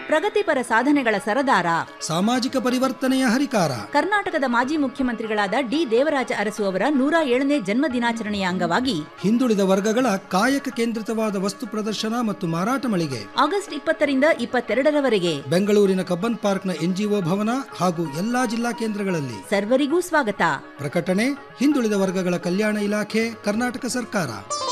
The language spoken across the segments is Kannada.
ಪ್ರಗತಿಪರ ಸಾಧನೆಗಳ ಸರದಾರ ಸಾಮಾಜಿಕ ಪರಿವರ್ತನೆಯ ಹರಿಕಾರ ಕರ್ನಾಟಕದ ಮಾಜಿ ಮುಖ್ಯಮಂತ್ರಿಗಳಾದ ಡಿ ದೇವರಾಜ ಅರಸು ಅವರ ನೂರ ಏಳನೇ ಜನ್ಮ ದಿನಾಚರಣೆಯ ಅಂಗವಾಗಿ ಹಿಂದುಳಿದ ವರ್ಗಗಳ ಕಾಯಕ ಕೇಂದ್ರಿತವಾದ ವಸ್ತು ಪ್ರದರ್ಶನ ಮತ್ತು ಮಾರಾಟ ಮಳಿಗೆ ಆಗಸ್ಟ್ ಇಪ್ಪತ್ತರಿಂದ ಇಪ್ಪತ್ತೆರಡರವರೆಗೆ ಬೆಂಗಳೂರಿನ ಕಬ್ಬನ್ ಪಾರ್ಕ್ನ ಎನ್ಜಿಒ ಭವನ ಹಾಗೂ ಎಲ್ಲಾ ಜಿಲ್ಲಾ ಕೇಂದ್ರಗಳಲ್ಲಿ ಸರ್ವರಿಗೂ ಸ್ವಾಗತ ಪ್ರಕಟಣೆ ಹಿಂದುಳಿದ ವರ್ಗಗಳ ಕಲ್ಯಾಣ ಇಲಾಖೆ ಕರ್ನಾಟಕ ಸರ್ಕಾರ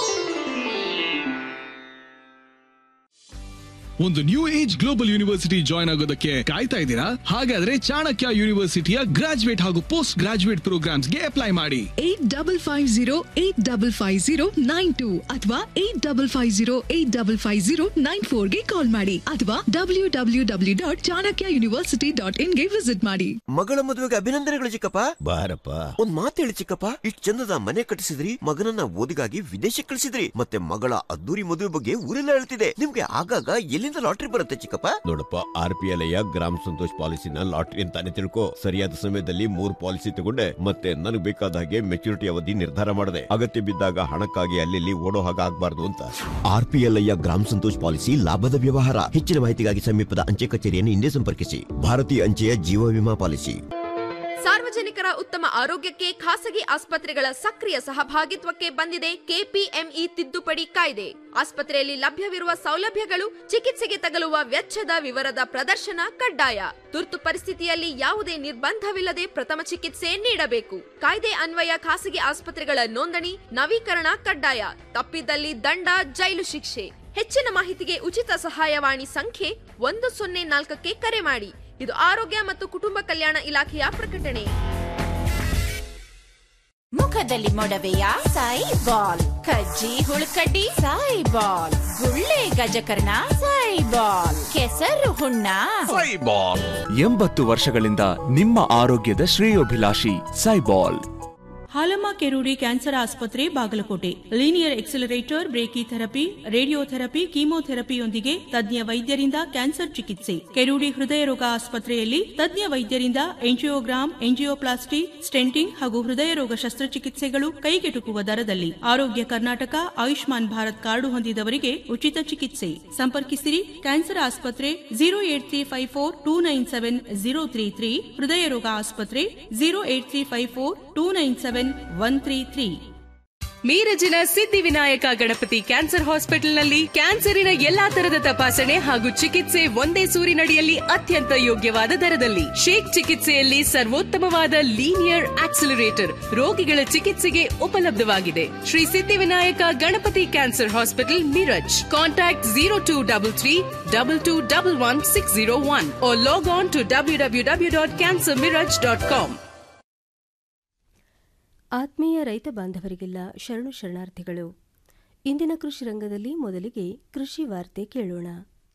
ಒಂದು new age global university join ಆಗೋದಕ್ಕೆ ಕಾಯ್ತಾ ಇದ್ದೀರಾ ಹಾಗಾದ್ರೆ ಚಾಣಕ್ಯ ಯೂನಿವರ್ಸಿಟಿಯ ಗ್ರಾಜುಯೇಟ್ ಹಾಗೂ ಪೋಸ್ಟ್ ಗ್ರಾಜುಯೇಟ್ ಪ್ರೋಗ್ರಾಮ್ಸ್ಗೆ ಅಪ್ಲೈ ಮಾಡಿ eight double five zero eight double five zero nine two ಅಥವಾ eight double five zero eight double five zero nine ಫೋರ್ಗೆ ಕಾಲ್ ಮಾಡಿ ಅಥವಾ W W W dot Chanakya university dot ಇನ್ಗೆ ವಿಸಿಟ್ ಮಾಡಿ ಮಗಳ ಮದುವೆಗೆ ಅಭಿನಂದನೆಗಳು ಚಿಕ್ಕಪ್ಪ ಬಾರಪ್ಪ ಒಂದ್ ಮಾತು ಹೇಳಿ ಚಿಕ್ಕಪ್ಪ ಇಷ್ಟ್ ಚಂದದ ಮನೆ ಕಟ್ಟಿಸಿದ್ರಿ ಮಗನನ್ನ ಓದಿಗಾಗಿ ವಿದೇಶಕ್ಕೆ ಕಳಿಸಿದ್ರಿ ಮತ್ತೆ ಮಗಳ ಅದ್ದೂರಿ ಮದುವೆ ಬಗ್ಗೆ ಊರೆಲ್ಲ ಹೇಳ್ತಿದೆ ನಿಮ್ಗೆ ಆಗಾಗ ಎಲ್ಲಿಂದ ಲಾಟ್ರಿ ಬರುತ್ತೆ ಚಿಕ್ಕಪ್ಪ ನೋಡಪ್ಪ ಆರ್ ಪಿ ಎಲ್ ಗ್ರಾಮ ಸಂತೋಷ್ ಪಾಲಿಸಿನ ಲಾಟ್ರಿ ಅಂತಾನೆ ತಿಳ್ಕೊ ಸರಿಯಾದ ಸಮಯದಲ್ಲಿ ಮೂರ್ ಪಾಲಿಸಿ ತಗೊಂಡೆ ಮತ್ತೆ ನನಗೆ ಬೇಕಾದ ಹಾಗೆ ಮೆಚುರಿಟಿ ಅವಧಿ ನಿರ್ಧಾರ ಮಾಡಿದೆ ಅಗತ್ಯ ಬಿದ್ದಾಗ ಹಣಕ್ಕಾಗಿ ಅಲ್ಲಿ ಓಡೋ ಹಾಗೆ ಆಗ್ಬಾರ್ದು ಅಂತ ಆರ್ ಪಿ ಎಲ್ ಗ್ರಾಮ ಸಂತೋಷ್ ಪಾಲಿಸಿ ಲಾಭದ ವ್ಯವಹಾರ ಹೆಚ್ಚಿನ ಮಾಹಿತಿಗಾಗಿ ಸಮೀಪದ ಅಂಚೆ ಕಚೇರಿಯನ್ನು ಹಿಂದೆ ಸಂಪರ್ಕಿಸಿ ಭಾರತೀಯ ಅಂಚೆಯ ಜೀವ ವಿಮಾ ಪಾಲಿಸಿ ಸಾರ್ವಜನಿಕರ ಉತ್ತಮ ಆರೋಗ್ಯಕ್ಕೆ ಖಾಸಗಿ ಆಸ್ಪತ್ರೆಗಳ ಸಕ್ರಿಯ ಸಹಭಾಗಿತ್ವಕ್ಕೆ ಬಂದಿದೆ ಕೆಪಿಎಂಇ ತಿದ್ದುಪಡಿ ಕಾಯ್ದೆ ಆಸ್ಪತ್ರೆಯಲ್ಲಿ ಲಭ್ಯವಿರುವ ಸೌಲಭ್ಯಗಳು ಚಿಕಿತ್ಸೆಗೆ ತಗಲುವ ವೆಚ್ಚದ ವಿವರದ ಪ್ರದರ್ಶನ ಕಡ್ಡಾಯ ತುರ್ತು ಪರಿಸ್ಥಿತಿಯಲ್ಲಿ ಯಾವುದೇ ನಿರ್ಬಂಧವಿಲ್ಲದೆ ಪ್ರಥಮ ಚಿಕಿತ್ಸೆ ನೀಡಬೇಕು ಕಾಯ್ದೆ ಅನ್ವಯ ಖಾಸಗಿ ಆಸ್ಪತ್ರೆಗಳ ನೋಂದಣಿ ನವೀಕರಣ ಕಡ್ಡಾಯ ತಪ್ಪಿದ್ದಲ್ಲಿ ದಂಡ ಜೈಲು ಶಿಕ್ಷೆ ಹೆಚ್ಚಿನ ಮಾಹಿತಿಗೆ ಉಚಿತ ಸಹಾಯವಾಣಿ ಸಂಖ್ಯೆ ಒಂದು ಸೊನ್ನೆ ನಾಲ್ಕಕ್ಕೆ ಕರೆ ಮಾಡಿ ಇದು ಆರೋಗ್ಯ ಮತ್ತು ಕುಟುಂಬ ಕಲ್ಯಾಣ ಇಲಾಖೆಯ ಪ್ರಕಟಣೆ ಮುಖದಲ್ಲಿ ಮೊಡವೆಯ ಸಾಯಿ ಬಾಲ್ ಕಜ್ಜಿ ಹುಳುಕಡ್ಡಿ ಸಾಯಿ ಬಾಲ್ ಗುಳ್ಳೆ ಗಜಕರ್ಣ ಸಾಯಿ ಬಾಲ್ ಕೆಸರು ಹುಣ್ಣ ಎಂಬತ್ತು ವರ್ಷಗಳಿಂದ ನಿಮ್ಮ ಆರೋಗ್ಯದ ಶ್ರೇಯೋಭಿಲಾಷಿ ಸೈಬಾಲ್ ಹಾಲಮ್ಮ ಕೆರೂಡಿ ಕ್ಯಾನ್ಸರ್ ಆಸ್ಪತ್ರೆ Bagalkot linear accelerator brachytherapy radiotherapy ಕೀಮೋಥೆರಪಿಯೊಂದಿಗೆ ತಜ್ಞ ವೈದ್ಯರಿಂದ ಕ್ಯಾನ್ಸರ್ ಚಿಕಿತ್ಸೆ ಕೆರೂಡಿ ಹೃದಯ ರೋಗ ಆಸ್ಪತ್ರೆಯಲ್ಲಿ ತಜ್ಞ ವೈದ್ಯರಿಂದ ಎಂಜಿಯೋಗ್ರಾಮ್ ಎಂಜಿಯೋಪ್ಲಾಸ್ಟಿ ಸ್ಟೆಂಟಿಂಗ್ ಹಾಗೂ ಹೃದಯ ರೋಗ ಶಸ್ತ್ರಚಿಕಿತ್ಸೆಗಳು ಕೈಗೆಟುಕುವ ದರದಲ್ಲಿ ಆರೋಗ್ಯ ಕರ್ನಾಟಕ ಆಯುಷ್ಮಾನ್ ಭಾರತ್ ಕಾರ್ಡು ಹೊಂದಿದವರಿಗೆ ಉಚಿತ ಚಿಕಿತ್ಸೆ ಸಂಪರ್ಕಿಸಿರಿ ಕ್ಯಾನ್ಸರ್ ಆಸ್ಪತ್ರೆ zero eight three five four two nine seven zero three three ಹೃದಯ ರೋಗ ಆಸ್ಪತ್ರೆ zero eight three five four two nine seven one three three ಮೀರಜಿನ ಸಿದ್ಧಿವಿನಾಯಕ ಗಣಪತಿ ಕ್ಯಾನ್ಸರ್ ಹಾಸ್ಪಿಟಲ್ನಲ್ಲಿ ಕ್ಯಾನ್ಸರಿನ ಎಲ್ಲಾ ತರದ ತಪಾಸಣೆ ಹಾಗೂ ಚಿಕಿತ್ಸೆ ಒಂದೇ ಸೂರಿನಡಿಯಲ್ಲಿ ಅತ್ಯಂತ ಯೋಗ್ಯವಾದ ದರದಲ್ಲಿ ಶೇಕ್ ಚಿಕಿತ್ಸೆಯಲ್ಲಿ ಸರ್ವೋತ್ತಮವಾದ ಲೀನಿಯರ್ ಆಕ್ಸಿಲರೇಟರ್ ರೋಗಿಗಳ ಚಿಕಿತ್ಸೆಗೆ ಉಪಲಬ್ಧವಾಗಿದೆ Shri Siddhivinayak Ganapati cancer hospital Miraj contact zero two double three double two double one six zero one log on to W W W dot cancer Miraj dot com ಆತ್ಮೀಯ ರೈತ ಬಾಂಧವರಿಗೆಲ್ಲ ಶರಣು ಶರಣಾರ್ಥಿಗಳು ಇಂದಿನ ಕೃಷಿ ರಂಗದಲ್ಲಿ ಮೊದಲಿಗೆ ಕೃಷಿ ವಾರ್ತೆ ಕೇಳೋಣ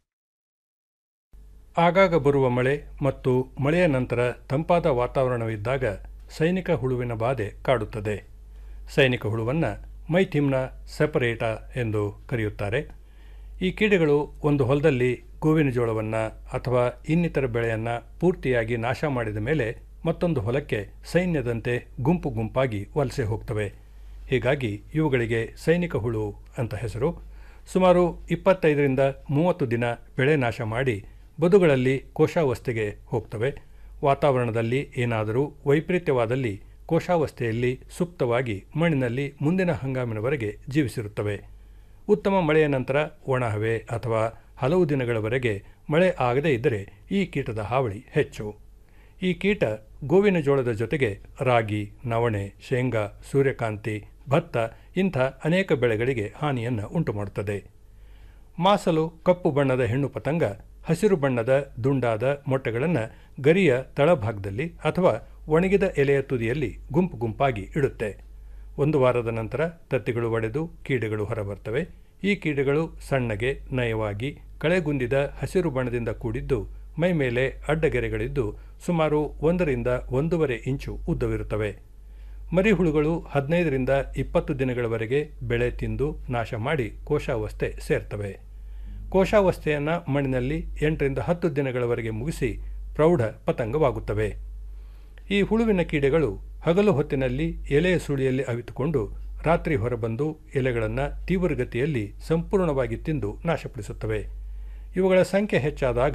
ಆಗಾಗ ಬರುವ ಮಳೆ ಮತ್ತು ಮಳೆಯ ನಂತರ ತಂಪಾದ ವಾತಾವರಣವಿದ್ದಾಗ ಸೈನಿಕ ಹುಳುವಿನ ಬಾಧೆ ಕಾಡುತ್ತದೆ ಸೈನಿಕ ಹುಳುವನ್ನು ಮೈಥಿಮ್ನ ಸೆಪರೇಟ ಎಂದು ಕರೆಯುತ್ತಾರೆ ಈ ಕೀಡೆಗಳು ಒಂದು ಹೊಲದಲ್ಲಿ ಗೋವಿನ ಜೋಳವನ್ನು ಅಥವಾ ಇನ್ನಿತರ ಬೆಳೆಯನ್ನು ಪೂರ್ತಿಯಾಗಿ ನಾಶ ಮಾಡಿದ ಮೇಲೆ ಮತ್ತೊಂದು ಹೊಲಕ್ಕೆ ಸೈನ್ಯದಂತೆ ಗುಂಪು ಗುಂಪಾಗಿ ವಲಸೆ ಹೋಗ್ತವೆ ಹೀಗಾಗಿ ಇವುಗಳಿಗೆ ಸೈನಿಕ ಹುಳು ಅಂತ ಹೆಸರು ಸುಮಾರು ಇಪ್ಪತ್ತೈದರಿಂದ ಮೂವತ್ತು ದಿನ ಬೆಳೆ ನಾಶ ಮಾಡಿ ಬದುಗಳಲ್ಲಿ ಕೋಶಾವಸ್ಥೆಗೆ ಹೋಗ್ತವೆ ವಾತಾವರಣದಲ್ಲಿ ಏನಾದರೂ ವೈಪರೀತ್ಯವಾದಲ್ಲಿ ಕೋಶಾವಸ್ಥೆಯಲ್ಲಿ ಸುಪ್ತವಾಗಿ ಮಣ್ಣಿನಲ್ಲಿ ಮುಂದಿನ ಹಂಗಾಮಿನವರೆಗೆ ಜೀವಿಸಿರುತ್ತವೆ ಉತ್ತಮ ಮಳೆಯ ನಂತರ ಒಣಹವೆ ಅಥವಾ ಹಲವು ದಿನಗಳವರೆಗೆ ಮಳೆ ಆಗದೇ ಇದ್ದರೆ ಈ ಕೀಟದ ಹಾವಳಿ ಹೆಚ್ಚು ಈ ಕೀಟ ಗೋವಿನ ಜೋಳದ ಜೊತೆಗೆ ರಾಗಿ ನವಣೆ ಶೇಂಗಾ ಸೂರ್ಯಕಾಂತಿ ಭತ್ತ ಇಂಥ ಅನೇಕ ಬೆಳೆಗಳಿಗೆ ಹಾನಿಯನ್ನು ಉಂಟುಮಾಡುತ್ತದೆ ಮಾಸಲು ಕಪ್ಪು ಬಣ್ಣದ ಹೆಣ್ಣು ಪತಂಗ ಹಸಿರು ಬಣ್ಣದ ದುಂಡಾದ ಮೊಟ್ಟೆಗಳನ್ನು ಗರಿಯ ತಳಭಾಗದಲ್ಲಿ ಅಥವಾ ಒಣಗಿದ ಎಲೆಯ ತುದಿಯಲ್ಲಿ ಗುಂಪು ಗುಂಪಾಗಿ ಇಡುತ್ತೆ ಒಂದು ವಾರದ ನಂತರ ತತ್ತಿಗಳು ಒಡೆದು ಕೀಡೆಗಳು ಹೊರಬರ್ತವೆ ಈ ಕೀಡೆಗಳು ಸಣ್ಣಗೆ ನಯವಾಗಿ ಕಳೆಗುಂದಿದ ಹಸಿರು ಬಣ್ಣದಿಂದ ಕೂಡಿದ್ದು ಮೈ ಮೇಲೆ ಅಡ್ಡಗೆರೆಗಳಿದ್ದು ಸುಮಾರು ಒಂದರಿಂದ ಒಂದೂವರೆ ಇಂಚು ಉದ್ದವಿರುತ್ತವೆ ಮರಿಹುಳುಗಳು ಹದಿನೈದರಿಂದ ಇಪ್ಪತ್ತು ದಿನಗಳವರೆಗೆ ಬೆಳೆ ತಿಂದು ನಾಶ ಮಾಡಿ ಕೋಶಾವಸ್ಥೆ ಸೇರ್ತವೆ ಕೋಶಾವಸ್ಥೆಯನ್ನು ಮಣ್ಣಿನಲ್ಲಿ ಎಂಟರಿಂದ ಹತ್ತು ದಿನಗಳವರೆಗೆ ಮುಗಿಸಿ ಪ್ರೌಢ ಪತಂಗವಾಗುತ್ತವೆ ಈ ಹುಳುವಿನ ಕೀಡೆಗಳು ಹಗಲು ಹೊತ್ತಿನಲ್ಲಿ ಎಲೆಯ ಸುಳಿಯಲ್ಲಿ ಅವಿತುಕೊಂಡು ರಾತ್ರಿ ಹೊರಬಂದು ಎಲೆಗಳನ್ನು ತೀವ್ರಗತಿಯಲ್ಲಿ ಸಂಪೂರ್ಣವಾಗಿ ತಿಂದು ನಾಶಪಡಿಸುತ್ತವೆ ಇವುಗಳ ಸಂಖ್ಯೆ ಹೆಚ್ಚಾದಾಗ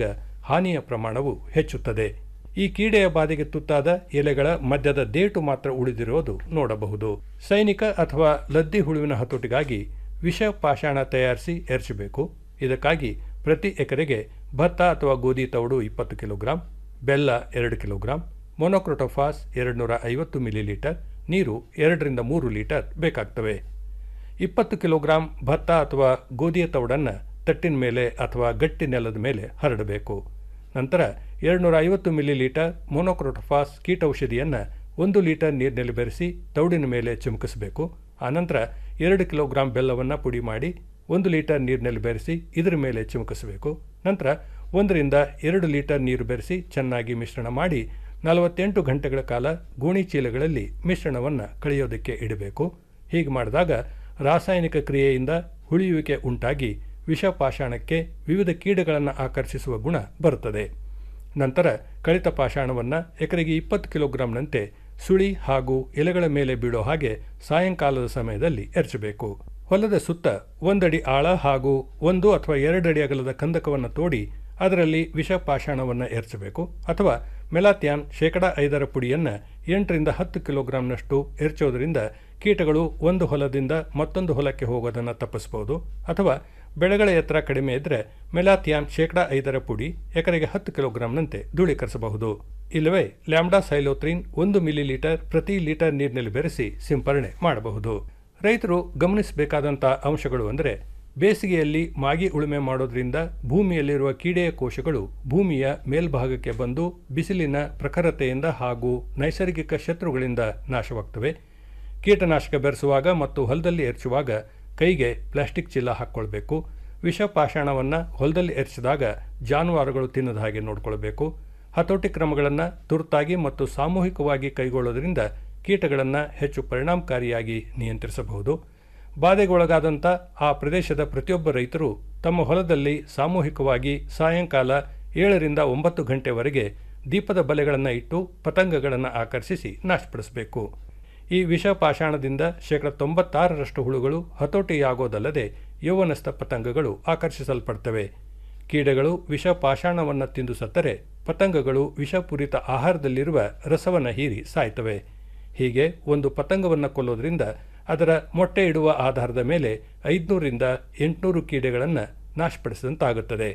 ಹಾನಿಯ ಪ್ರಮಾಣವು ಹೆಚ್ಚುತ್ತದೆ ಈ ಕೀಡೆಯ ಬಾಧೆಗೆ ತುತ್ತಾದ ಎಲೆಗಳ ಮಧ್ಯದ ದೇಟು ಮಾತ್ರ ಉಳಿದಿರುವುದು ನೋಡಬಹುದು ಸೈನಿಕ ಅಥವಾ ಲದ್ದಿ ಹುಳುವಿನ ಹತೋಟಿಗಾಗಿ ವಿಷ ಪಾಷಾಣ ತಯಾರಿಸಿ ಎರಚಬೇಕು ಇದಕ್ಕಾಗಿ ಪ್ರತಿ ಎಕರೆಗೆ ಭತ್ತ ಅಥವಾ ಗೋಧಿ ತೌಡು ಇಪ್ಪತ್ತು ಕಿಲೋಗ್ರಾಂ ಬೆಲ್ಲ ಎರಡು ಕಿಲೋಗ್ರಾಂ ಮೊನೊಕ್ರೊಟೋಫಾಸ್ ಎರಡು ನೂರ ಐವತ್ತು ಮಿಲಿಲೀಟರ್ ನೀರು ಎರಡರಿಂದ ಮೂರು ಲೀಟರ್ ಬೇಕಾಗ್ತವೆ ಇಪ್ಪತ್ತು ಕಿಲೋಗ್ರಾಂ ಭತ್ತ ಅಥವಾ ಗೋಧಿಯ ತೌಡನ್ನು ತಟ್ಟಿನ ಮೇಲೆ ಅಥವಾ ಗಟ್ಟಿ ನೆಲದ ಮೇಲೆ ಹರಡಬೇಕು ನಂತರ ಎರಡುನೂರ ಐವತ್ತು ಮಿಲಿಲೀಟರ್ ಮೊನೊಕ್ರೋಟೋಫಾಸ್ ಕೀಟೌಷಧಿಯನ್ನು ಒಂದು ಲೀಟರ್ ನೀರಿನಲ್ಲಿ ಬೆರೆಸಿ ತೌಡಿನ ಮೇಲೆ ಚಿಮುಕಿಸಬೇಕು ಆನಂತರ ಎರಡು ಕಿಲೋಗ್ರಾಂ ಬೆಲ್ಲವನ್ನು ಪುಡಿ ಮಾಡಿ ಒಂದು ಲೀಟರ್ ನೀರಿನಲ್ಲಿ ಬೆರೆಸಿ ಇದರ ಮೇಲೆ ಚಿಮುಕಿಸಬೇಕು ನಂತರ ಒಂದರಿಂದ ಎರಡು ಲೀಟರ್ ನೀರು ಬೆರೆಸಿ ಚೆನ್ನಾಗಿ ಮಿಶ್ರಣ ಮಾಡಿ ನಲವತ್ತೆಂಟು ಗಂಟೆಗಳ ಕಾಲ ಗೋಣಿ ಚೀಲಗಳಲ್ಲಿ ಮಿಶ್ರಣವನ್ನು ಕಳೆಯೋದಕ್ಕೆ ಇಡಬೇಕು ಹೀಗೆ ಮಾಡಿದಾಗ ರಾಸಾಯನಿಕ ಕ್ರಿಯೆಯಿಂದ ಹುಳಿಯುವಿಕೆ ಉಂಟಾಗಿ ವಿಷಪಾಷಾಣಕ್ಕೆ ವಿವಿಧ ಕೀಡೆಗಳನ್ನು ಆಕರ್ಷಿಸುವ ಗುಣ ಬರುತ್ತದೆ ನಂತರ ಕಳಿತ ಪಾಷಾಣವನ್ನು ಎಕರೆಗೆ ಇಪ್ಪತ್ತು ಕಿಲೋಗ್ರಾಂನಂತೆ ಸುಳಿ ಹಾಗೂ ಎಲೆಗಳ ಮೇಲೆ ಬೀಳೋ ಹಾಗೆ ಸಾಯಂಕಾಲದ ಸಮಯದಲ್ಲಿ ಎರಚಬೇಕು ಹೊಲದ ಸುತ್ತ ಒಂದಡಿ ಆಳ ಹಾಗೂ ಒಂದು ಅಥವಾ ಎರಡಡಿ ಅಗಲದ ಕಂದಕವನ್ನು ತೋಡಿ ಅದರಲ್ಲಿ ವಿಷ ಪಾಷಾಣವನ್ನು ಎರಚಬೇಕು ಅಥವಾ ಮೆಲಾಥಿಯಾನ್ ಶೇಕಡ ಐದರ ಪುಡಿಯನ್ನು ಎಂಟರಿಂದ ಹತ್ತು ಕಿಲೋಗ್ರಾಂನಷ್ಟು ಎರಚೋದರಿಂದ ಕೀಟಗಳು ಒಂದು ಹೊಲದಿಂದ ಮತ್ತೊಂದು ಹೊಲಕ್ಕೆ ಹೋಗೋದನ್ನು ತಪ್ಪಿಸಬಹುದು ಅಥವಾ ಬೆಳೆಗಳ ಎತ್ತರ ಕಡಿಮೆ ಇದ್ದರೆ ಮೆಲಾಥಿಯಾನ್ ಶೇಕಡ ಐದರ ಪುಡಿ ಎಕರೆಗೆ ಹತ್ತು ಕಿಲೋಗ್ರಾಂನಂತೆ ಧೂಳೀಕರಿಸಬಹುದು ಇಲ್ಲವೇ ಲ್ಯಾಂಬ್ಡಾ ಸೈಲೋತ್ರಿನ್ ಒಂದು ಮಿಲಿಲೀಟರ್ ಪ್ರತಿ ಲೀಟರ್ ನೀರಿನಲ್ಲಿ ಬೆರೆಸಿ ಸಿಂಪರಣೆ ಮಾಡಬಹುದು ರೈತರು ಗಮನಿಸಬೇಕಾದಂಥ ಅಂಶಗಳು ಅಂದರೆ ಬೇಸಿಗೆಯಲ್ಲಿ ಮಾಗಿ ಉಳುಮೆ ಮಾಡೋದ್ರಿಂದ ಭೂಮಿಯಲ್ಲಿರುವ ಕೀಡೆಯ ಕೋಶಗಳು ಭೂಮಿಯ ಮೇಲ್ಭಾಗಕ್ಕೆ ಬಂದು ಬಿಸಿಲಿನ ಪ್ರಖರತೆಯಿಂದ ಹಾಗೂ ನೈಸರ್ಗಿಕ ಶತ್ರುಗಳಿಂದ ನಾಶವಾಗ್ತವೆ ಕೀಟನಾಶಕ ಬೆರೆಸುವಾಗ ಮತ್ತು ಹೊಲದಲ್ಲಿ ಎರಚುವಾಗ ಕೈಗೆ ಪ್ಲಾಸ್ಟಿಕ್ ಚೀಲ ಹಾಕ್ಕೊಳ್ಬೇಕು ವಿಷ ಪಾಷಾಣವನ್ನು ಹೊಲದಲ್ಲಿ ಎರಚಿದಾಗ ಜಾನುವಾರುಗಳು ತಿನ್ನದ ಹಾಗೆ ನೋಡಿಕೊಳ್ಬೇಕು ಹತೋಟಿ ಕ್ರಮಗಳನ್ನು ತುರ್ತಾಗಿ ಮತ್ತು ಸಾಮೂಹಿಕವಾಗಿ ಕೈಗೊಳ್ಳೋದ್ರಿಂದ ಕೀಟಗಳನ್ನು ಹೆಚ್ಚು ಪರಿಣಾಮಕಾರಿಯಾಗಿ ನಿಯಂತ್ರಿಸಬಹುದು ಬಾಧೆಗೊಳಗಾದಂಥ ಆ ಪ್ರದೇಶದ ಪ್ರತಿಯೊಬ್ಬ ರೈತರು ತಮ್ಮ ಹೊಲದಲ್ಲಿ ಸಾಮೂಹಿಕವಾಗಿ ಸಾಯಂಕಾಲ ಏಳರಿಂದ ಒಂಬತ್ತು ಗಂಟೆವರೆಗೆ ದೀಪದ ಬಲೆಗಳನ್ನು ಇಟ್ಟು ಪತಂಗಗಳನ್ನು ಆಕರ್ಷಿಸಿ ನಾಶಪಡಿಸಬೇಕು ಈ ವಿಷ ಪಾಷಾಣದಿಂದ ಶೇಕಡ ತೊಂಬತ್ತಾರರಷ್ಟು ಹುಳುಗಳು ಹತೋಟಿಯಾಗೋದಲ್ಲದೆ ಯೌವನಸ್ಥ ಪತಂಗಗಳು ಆಕರ್ಷಿಸಲ್ಪಡ್ತವೆ ಕೀಡೆಗಳು ವಿಷ ಪಾಷಾಣವನ್ನು ತಿಂದು ಸತ್ತರೆ ಪತಂಗಗಳು ವಿಷಪೂರಿತ ಆಹಾರದಲ್ಲಿರುವ ರಸವನ್ನು ಹೀರಿ ಸಾಯ್ತವೆ ಹೀಗೆ ಒಂದು ಪತಂಗವನ್ನು ಕೊಲ್ಲೋದ್ರಿಂದ ಅದರ ಮೊಟ್ಟೆ ಇಡುವ ಆಧಾರದ ಮೇಲೆ ಐದುನೂರಿಂದ ಎಂಟುನೂರು ಕೀಡೆಗಳನ್ನು ನಾಶಪಡಿಸಿದಂತಾಗುತ್ತದೆ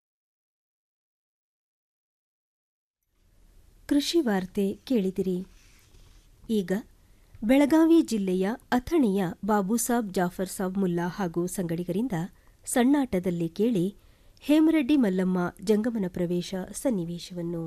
ಕೃಷಿ ವಾರ್ತೆ ಕೇಳಿದಿರಿ ಈಗ ಬೆಳಗಾವಿ ಜಿಲ್ಲೆಯ ಅಥಣಿಯ ಬಾಬುಸಾಬ್ ಜಾಫರ್ ಸಾಬ್ ಮುಲ್ಲಾ ಹಾಗೂ ಸಂಗಡಿಗರಿಂದ ಸಣ್ಣಾಟದಲ್ಲಿ ಕೇಳಿ ಹೇಮರೆಡ್ಡಿ ಮಲ್ಲಮ್ಮ ಜಂಗಮನ ಪ್ರವೇಶ ಸನ್ನಿವೇಶವನ್ನು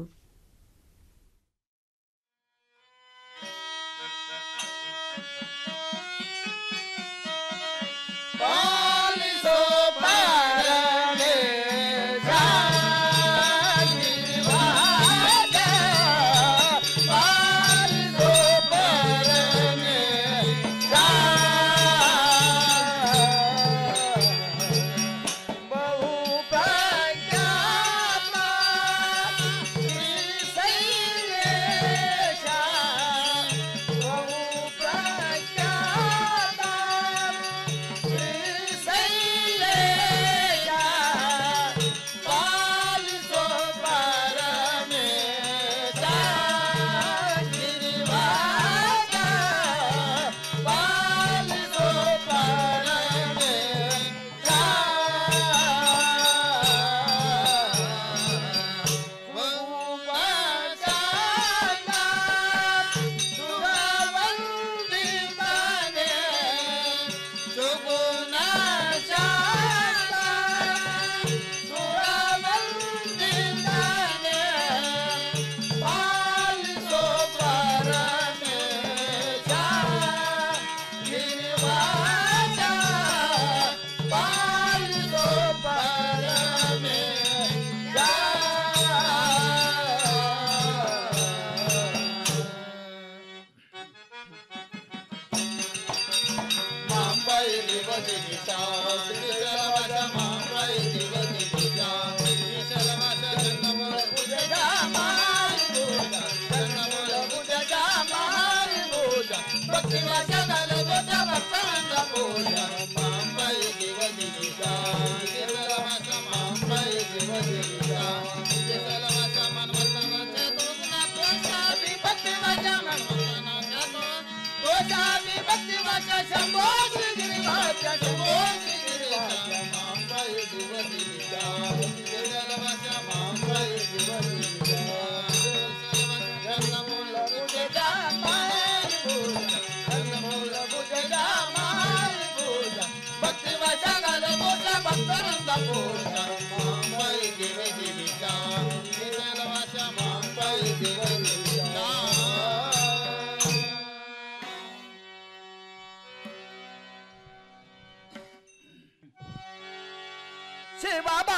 Bye. ಶಿವಬಾ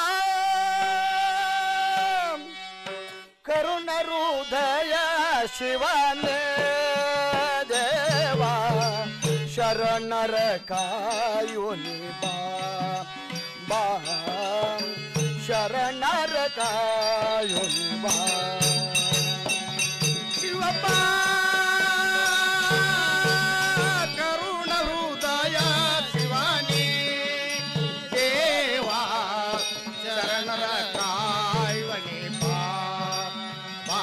ಕರುಣ ಹೃದಯ ಶಿವನೇ ದೇವ ಶರಣರ ಕಾಯುನಿ ಬಾ ಬಾ ಶರಣರ ಕಾಯುನಿ ಬಾ ಶಿವಪ್ಪ ಕರುಣ ಹೃದಯ ಶಿವನೇ ದೇವಾ ಶರಣರ ಕಾಯುವನಿ ಬಾ ಬಾ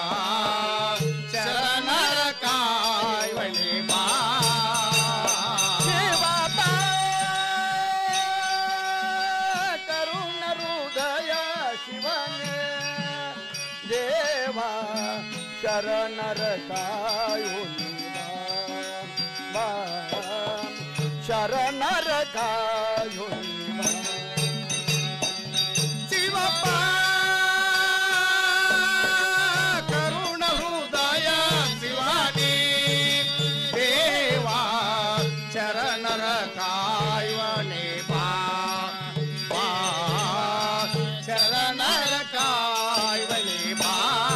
ಶರಣರ ಕಾಯುವನಿ ಬಾ ಶಿವಪ್ಪ ಕರುಣ ಹೃದಯ ಶಿವನೇ ದೇವಾ ಶರಣರ ಕಾಯುನಿ ಬಾ ಬಾ ಶರಣರ ಕಾಯುನಿ ಬಾ ಶಿವಪ್ಪ ಕರುಣ ಹೃದಯ ಶಿವಾನಿ ದೇವಾ ಶರಣರ ಕಾಯುವನೆ ಬಾ ಬಾ ಶರಣರ ಕಾಯುವನೆ ಬಾ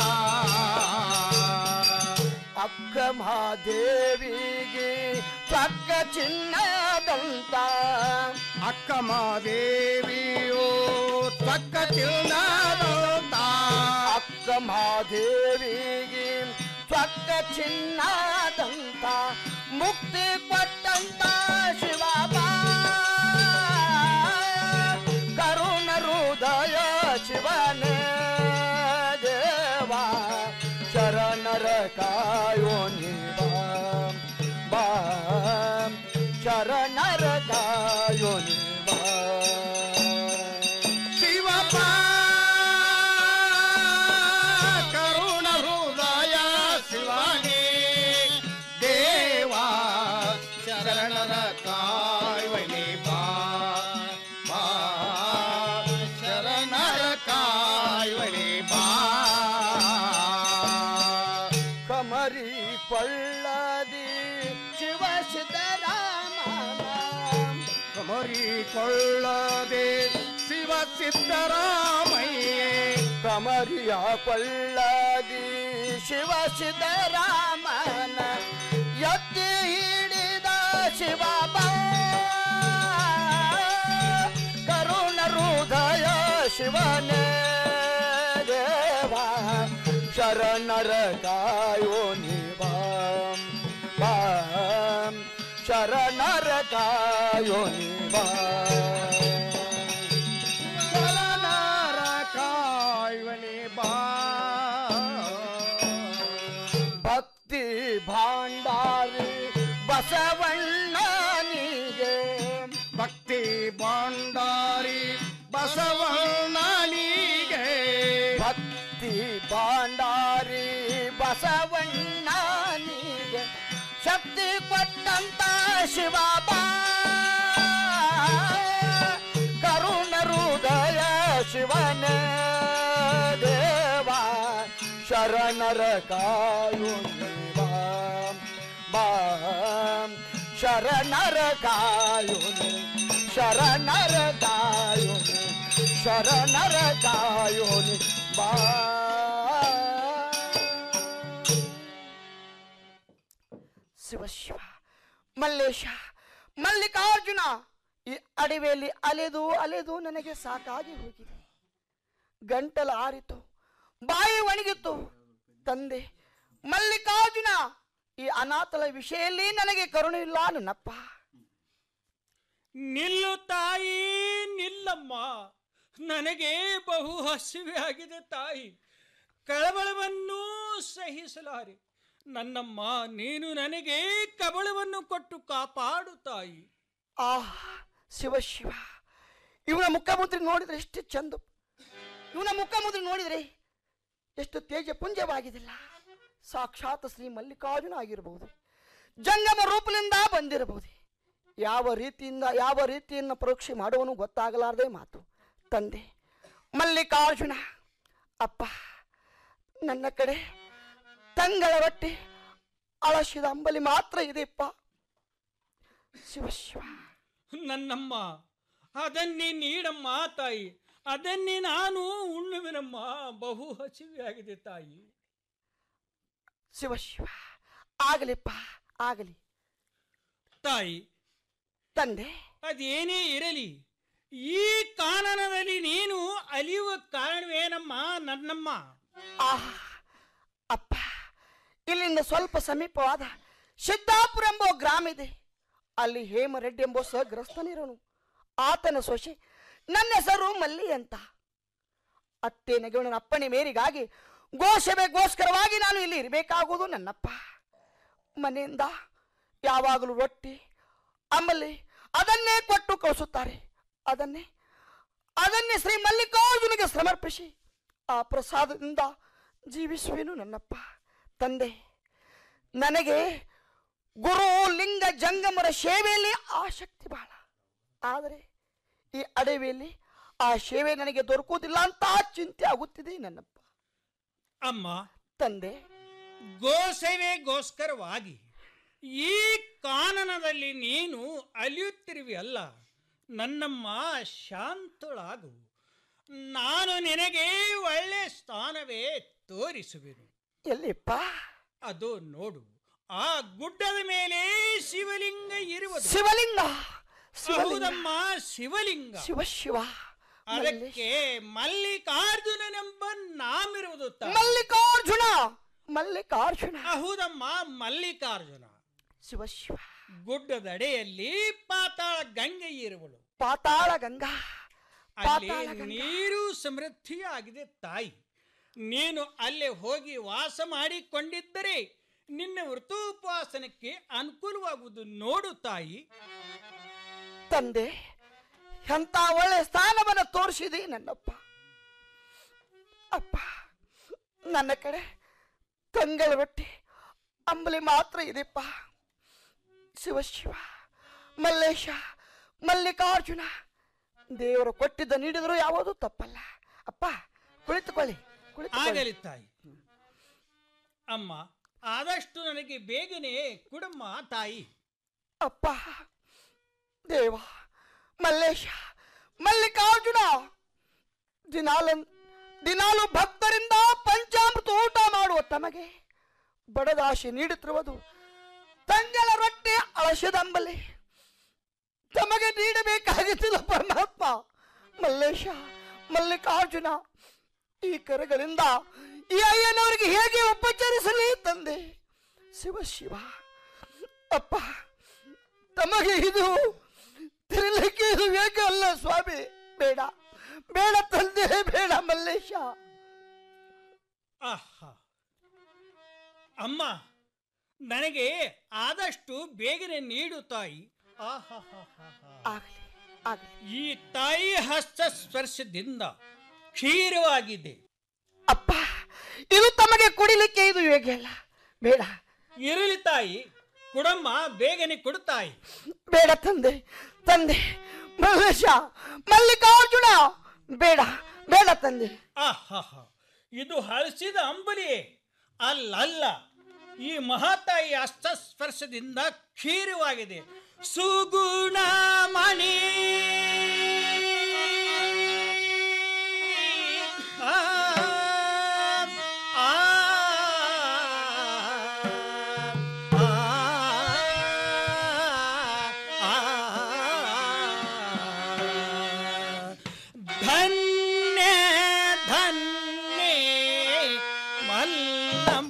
ಅಕ್ಕ ಮಹಾದೇವಿಗೆ ಚಕ್ಕ ಚಿನ್ನದಂತ ಅಕ್ಕ ಮಹಾದೇವಿಯೋ ಚಕ್ಕ ಚಿನ್ನದಂತ ಅಕ್ಕ ಮಹಾದೇವಿಗೆ ಚಕ್ಕ ಚಿನ್ನದಂತ ಮುಕ್ತಿ ಕೊಟ್ಟಂತ ಶಿವಬಾ ಕರುಣ ಹೃದಯ ಶಿವನೇ ದೇವಾ ಶರಣರ ಕಾಯೋ ನೀವಾ ಬಾ ಶರಣರ ಕಾಯೋ ನೀವಾ ಶಿವಪ್ಪ ಕರುಣ ಹೃದಯ ಶಿವನೇ ದೇವಾ ಶರಣರ ಕಾಯುವನೆ ಬಾ ಬಾ ಶರಣರ ಕಾಯುವನೆ ಬಾ ಕಮರಿ ಕೊಳ್ಳದಿ ಶಿವ ಸಿದ್ದರಾಮ ಕಮರಿ ಕೊಳ್ಳದೆ ಶಿವ ಸಿದ್ದರಾಮಯ್ಯ ಕಮರಿಯ ಕೊಳ್ಳದಿ ಶಿವ ಸಿದ್ದರಾಮನ ಎತ್ತಿ ಹಿಡಿದ ಶಿವ ಬಾ ಕರುಣ ಹೃದಯ ಶಿವನೇ ದೇವಾ ಶರಣರ ಕಾಯೋ ನಿವಾ ಶರಣರ ಕಾಯೋ ನಿವಾ ಶರಣರ ಕಾಯುವನಿ ಬಾ ಭಕ್ತಿ ಭಾಂಡಾರಿ ಬಸವಣ್ಣನಿಗೆ ಭಕ್ತಿ ಭಾಂಡಾರಿ ಬಸವಣ್ಣನಿಗೆ ಭಕ್ತಿ ಭಾಂಡಾರಿ ಬಸವಣ್ಣನಿಗೆ ಶಕ್ತಿ ಕೊಟ್ಟಂತ ಶಿವಬಾ ಕರುಣ ಹೃದಯ ಶಿವನೇ ದೇವಾ ಶರಣರ ಕಾಯು ಬಾ ಬಾ ಶರಣರ ಕಾಯುನೆ ಶರಣರ ಕಾಯುನೆ ಶರಣರ ಕಾಯುನೆ ಬಾ ಶಿವ ಶಿವ ಮಲ್ಲೇಶ ಮಲ್ಲಿಕಾರ್ಜುನ ಈ ಅಡವಿಯಲ್ಲಿ ಅಲೆದು ಅಲೆದು ನನಗೆ ಸಾಕಾಗಿ ಹೋಗಿದೆ ಗಂಟಲು ಆರಿತು ಬಾಯಿ ಒಣಗಿತ್ತು ತಂದೆ ಮಲ್ಲಿಕಾರ್ಜುನ ಈ ಅನಾಥಲ ವಿಷಯಲ್ಲಿ ನನಗೆ ಕರುಣೆ ಇಲ್ಲ ನನ್ನಪ್ಪ ನಿಲ್ಲು ತಾಯಿ ನಿಲ್ಲಮ್ಮ ನನಗೆ ಬಹು ಹಸಿವೆ ಆಗಿದೆ ತಾಯಿ ಕಳವಳವನ್ನೂ ಸಹಿಸಲಾರೆ ನನ್ನಮ್ಮ ನೀನು ನನಗೆ ಕಬಳವನ್ನು ಕೊಟ್ಟು ಕಾಪಾಡು ತಾಯಿ ಆ ಶಿವ ಶಿವ ಇವನ ಮುಖಮುದ್ರೆ ನೋಡಿದ್ರೆ ಎಷ್ಟು ಚಂದ ಇವನ ಮುಖಮುದ್ರೆ ನೋಡಿದ್ರೆ ಎಷ್ಟು ತೇಜ ಪುಂಜವಾಗಿದಿಲ್ಲ ಸಾಕ್ಷಾತ್ ಶ್ರೀ ಮಲ್ಲಿಕಾರ್ಜುನ ಆಗಿರಬಹುದು ಜಂಗಮ ರೂಪದಿಂದ ಬಂದಿರಬಹುದು ಯಾವ ರೀತಿಯಿಂದ ಯಾವ ರೀತಿಯನ್ನು ಪರೀಕ್ಷೆ ಮಾಡುವನು ಗೊತ್ತಾಗಲಾರದೆ ಮಾತು ತಂದೆ ಮಲ್ಲಿಕಾರ್ಜುನ ಅಪ್ಪ ನನ್ನ ಕಡೆ ತಂಗಳ ರೊಟ್ಟಿ ಅಳಸಿದ ಅಂಬಲಿ ಮಾತ್ರ ಇದೆಪ್ಪ ಶಿವ ಶಿವ ನನ್ನಮ್ಮ ಅದನ್ನೇ ನೀಡಮ್ಮ ತಾಯಿ ಅದನ್ನೇ ನಾನು ಉಣ್ಣುವೆನಮ್ಮ ಬಹು ಹಸಿವೆ ಆಗಿದೆ ತಾಯಿ ಶಿವ ಶಿವ ಆಗಲಿಪ್ಪ ಆಗಲಿ ತಾಯಿ ತಂದೆ ಅದೇನೇ ಇರಲಿ ಈ ಕಾನನದಲ್ಲಿ ನೀನು ಅಲಿಯುವ ಕಾರಣವೇನಮ್ಮ ನನ್ನಮ್ಮ ಆಹ್, ಅಪ್ಪ ಇಲ್ಲಿಂದ ಸ್ವಲ್ಪ ಸಮೀಪವಾದ ಸಿದ್ದಾಪುರ ಎಂಬ ಗ್ರಾಮ ಇದೆ ಅಲ್ಲಿ ಹೇಮರೆಡ್ಡಿ ಎಂಬ ಸಹಗ್ರಸ್ತನಿರೋನು ಆತನ ಸೊಸೆ ನನ್ನ ಹೆಸರು ಮಲ್ಲಿ ಅಂತ ಅತ್ತೆ ನಗೆವನ ಅಪ್ಪಣೆ ಮೇರಿಗಾಗಿ ಗೋಸಭೆಗೋಸ್ಕರವಾಗಿ ನಾನು ಇಲ್ಲಿ ಇರಬೇಕಾಗುವುದು ನನ್ನಪ್ಪ ಮನೆಯಿಂದ ಯಾವಾಗಲೂ ರೊಟ್ಟಿ ಆಮೇಲೆ ಅದನ್ನೇ ಕೊಟ್ಟು ಕಳಿಸುತ್ತಾರೆ ಅದನ್ನೇ ಅದನ್ನೇ ಶ್ರೀ ಮಲ್ಲಿಕಾರ್ಜುನಿಗೆ ಸಮರ್ಪಿಸಿ ಆ ಪ್ರಸಾದದಿಂದ ಜೀವಿಸುವೆನು ನನ್ನಪ್ಪ ತಂದೆ ನನಗೆ ಗುರು ಲಿಂಗ ಜಂಗಮರ ಸೇವೆಯಲ್ಲಿ ಆಸಕ್ತಿ ಬಹಳ ಆದರೆ ಈ ಅಡವಿಯಲ್ಲಿ ಆ ಸೇವೆ ನನಗೆ ದೊರಕುವುದಿಲ್ಲ ಅಂತ ಚಿಂತೆ ಆಗುತ್ತಿದೆ ನನ್ನಪ್ಪ ಅಮ್ಮ ತಂದೆ ಗೋಸೇವೆಗೋಸ್ಕರವಾಗಿ ಈ ಕಾನನದಲ್ಲಿ ನೀನು ಅಲಿಯುತ್ತಿರುವಿ ಅಲ್ಲ ನನ್ನಮ್ಮ ಶಾಂತಳಾಗು ನಾನು ನಿನಗೆ ಒಳ್ಳೆ ಸ್ಥಾನವೇ ತೋರಿಸುವೆನು ಎಲ್ಲಿಪ್ಪ ಅದು ನೋಡು ಆ ಗುಡ್ಡದ ಮೇಲೆ ಶಿವಲಿಂಗ ಇರುವುದು ಶಿವಲಿಂಗ ಶಿವಲಿಂಗ. ಹೌದಮ್ಮ ಶಿವಲಿಂಗ ಶಿವ ಶಿವ ಅದಕ್ಕೆ ಮಲ್ಲಿಕಾರ್ಜುನನೆಂಬ ನಾಮಿರುವುದು ತಾಯಿ. ಮಲ್ಲಿಕಾರ್ಜುನ ಮಲ್ಲಿಕಾರ್ಜುನ ಹೌದಮ್ಮ ಮಲ್ಲಿಕಾರ್ಜುನ ಶಿವ ಶಿವ ಗುಡ್ಡದಡೆಯಲ್ಲಿ ಪಾತಾಳ ಗಂಗೆ ಇರುವಳು ಪಾತಾಳ ಗಂಗಾ ಅಲ್ಲಿ ಪಾತಾಳ ಗಂಗಾ. ನೀರು ಸಮೃದ್ಧಿಯಾಗಿದೆ ತಾಯಿ ನೀನು ಅಲ್ಲೇ ಹೋಗಿ ವಾಸ ಮಾಡಿಕೊಂಡಿದ್ದರೆ ನಿನ್ನ ವೃತೋಪವಾಸನಕ್ಕೆ ಅನುಕೂಲವಾಗುವುದು ನೋಡು ತಾಯಿ ತಂದೆ ಎಂತ ಒಳ್ಳೆ ಸ್ಥಾನವನ್ನು ತೋರಿಸಿದೆ ನನ್ನಪ್ಪ ಅಪ್ಪ ನನ್ನ ಕಡೆ ತಂಗಳ ರೊಟ್ಟಿ ಅಂಬಲಿ ಮಾತ್ರ ಇದೆಪ್ಪ ಶಿವ ಶಿವ ಮಲ್ಲೇಶ ಮಲ್ಲಿಕಾರ್ಜುನ ದೇವರು ಕೊಟ್ಟಿದ್ದ ನೀಡಿದರೂ ಯಾವುದು ತಪ್ಪಲ್ಲ ಅಪ್ಪ ಕುಳಿತುಕೊಳ್ಳಿ ಕುಳಿತುಕೊಳ್ಳಿ ಆಗಲಿ ತಾಯಿ ಅಮ್ಮ ಆದಷ್ಟು ನನಗೆ ಬೇಗನೆ ಕುಡಮ್ಮ ತಾಯಿ ಅಪ್ಪ ದೇವ ಮಲ್ಲೇಶ ಮಲ್ಲಿಕಾರ್ಜುನ ದಿನಾಲ ದಿನಾಲು ಭಕ್ತರಿಂದ ಪಂಚಾಮೃತ ಊಟ ಮಾಡುವ ತಮಗೆ ಬಡದಾಶೆ ನೀಡುತ್ತಿರುವುದು ತಂಗಳ ರೊಟ್ಟೆ ಅಳಸದಂಬಲಿ ತಮಗೆ ನೀಡಬೇಕಾಗಿದ್ದಿಲ್ಲ ಪರಮಾತ್ಮ ಮಲ್ಲೇಶ ಮಲ್ಲಿಕಾರ್ಜುನ ಈ ಕರಗಳಿಂದ ಈ ಅಯ್ಯನವರಿಗೆ ಹೇಗೆ ಉಪಚರಿಸಲಿ ತಂದೆ ಶಿವ ಶಿವ ಅಪ್ಪ ತಮಗೆ ಇದು ತಿರಲಿಕ್ಕೆ ಇದು ಬೇಕಲ್ಲ ಸ್ವಾಮಿ ಬೇಡ ಬೇಡ ತಂದೆ ಬೇಡ ಮಲ್ಲೇಶ ಆಹಾ ಅಮ್ಮ ನನಗೆ ಆದಷ್ಟು ಬೇಗನೆ ನೀಡು ತಾಯಿ ಆಹಾಹಾಹಾಹಾ. ಈ ತಾಯಿ ಹಸ್ತ ಸ್ಪರ್ಶದಿಂದ ಕ್ಷೀರವಾಗಿದೆ ಇದು ತಮಗೆ ಕುಡಿಲಿಕ್ಕೆ ಇದು ಹೇಗೆ ಅಲ್ಲ ಬೇಡ ಇರಲಿ ತಾಯಿ ಕುಡಮ್ಮ ಬೇಗನೆ ಕೊಡು ತಾಯಿ ಬೇಡ ತಂದೆ ತಂದೆ ಮಲ್ಲೇಶ ಮಲ್ಲಿಕಾರ್ಜುನ ಬೇಡ ಬೇಡ ತಂದೆ ಆಹಾಹಾ ಇದು ಹಳಸಿದ ಅಂಬಲಿಯೇ ಅಲ್ಲಲ್ಲ ಈ ಮಹಾತಾಯಿ ಹಸ್ತಸ್ಪರ್ಶದಿಂದ ಕ್ಷೀರವಾಗಿದೆ ಸುಗುಣ ಮಣಿ ಆ, ಆ, ಆ, ಧನ್ಯ ಧನ್ಯ ಮಲ್ಲಂ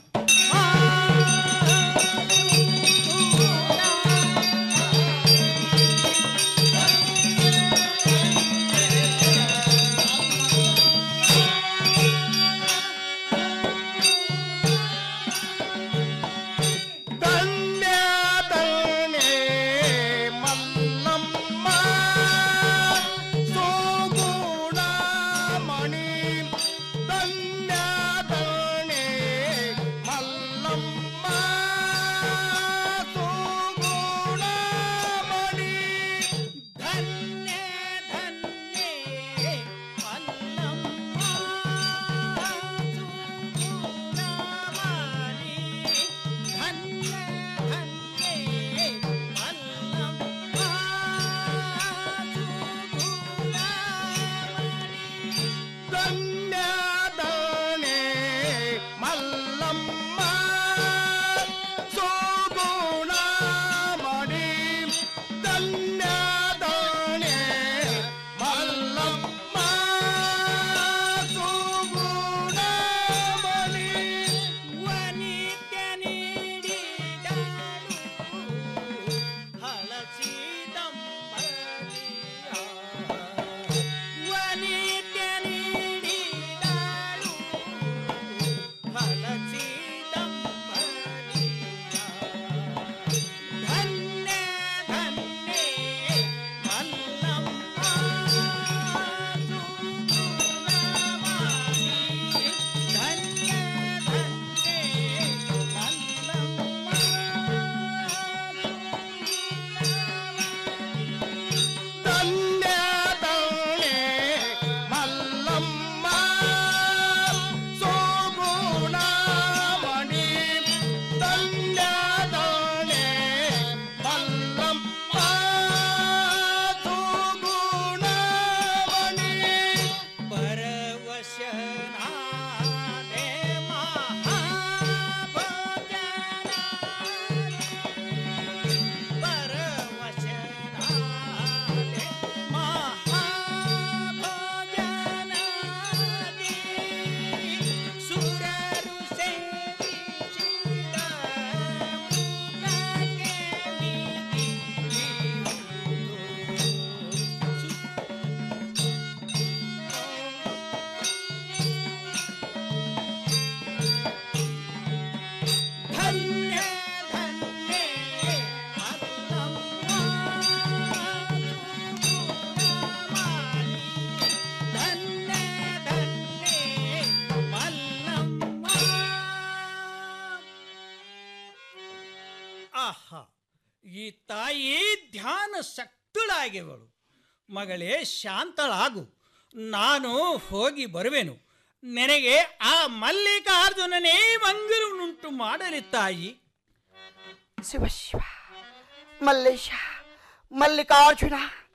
ಈ ತಾಯಿ ಧ್ಯಾನ ಶಕ್ತಳಾಗಿವಳು ಮಗಳೇ ಶಾಂತಳಾಗು ನಾನು ಹೋಗಿ ಬರುವೆನು ನಿನಗೆ ಆ ಮಲ್ಲಿಕಾರ್ಜುನನೇ ಮಂಗಲವನ್ನುಂಟು ಮಾಡಲಿ ತಾಯಿ ಶಿವ ಶಿವ ಮಲ್ಲೇಶ ಮಲ್ಲಿಕಾರ್ಜುನ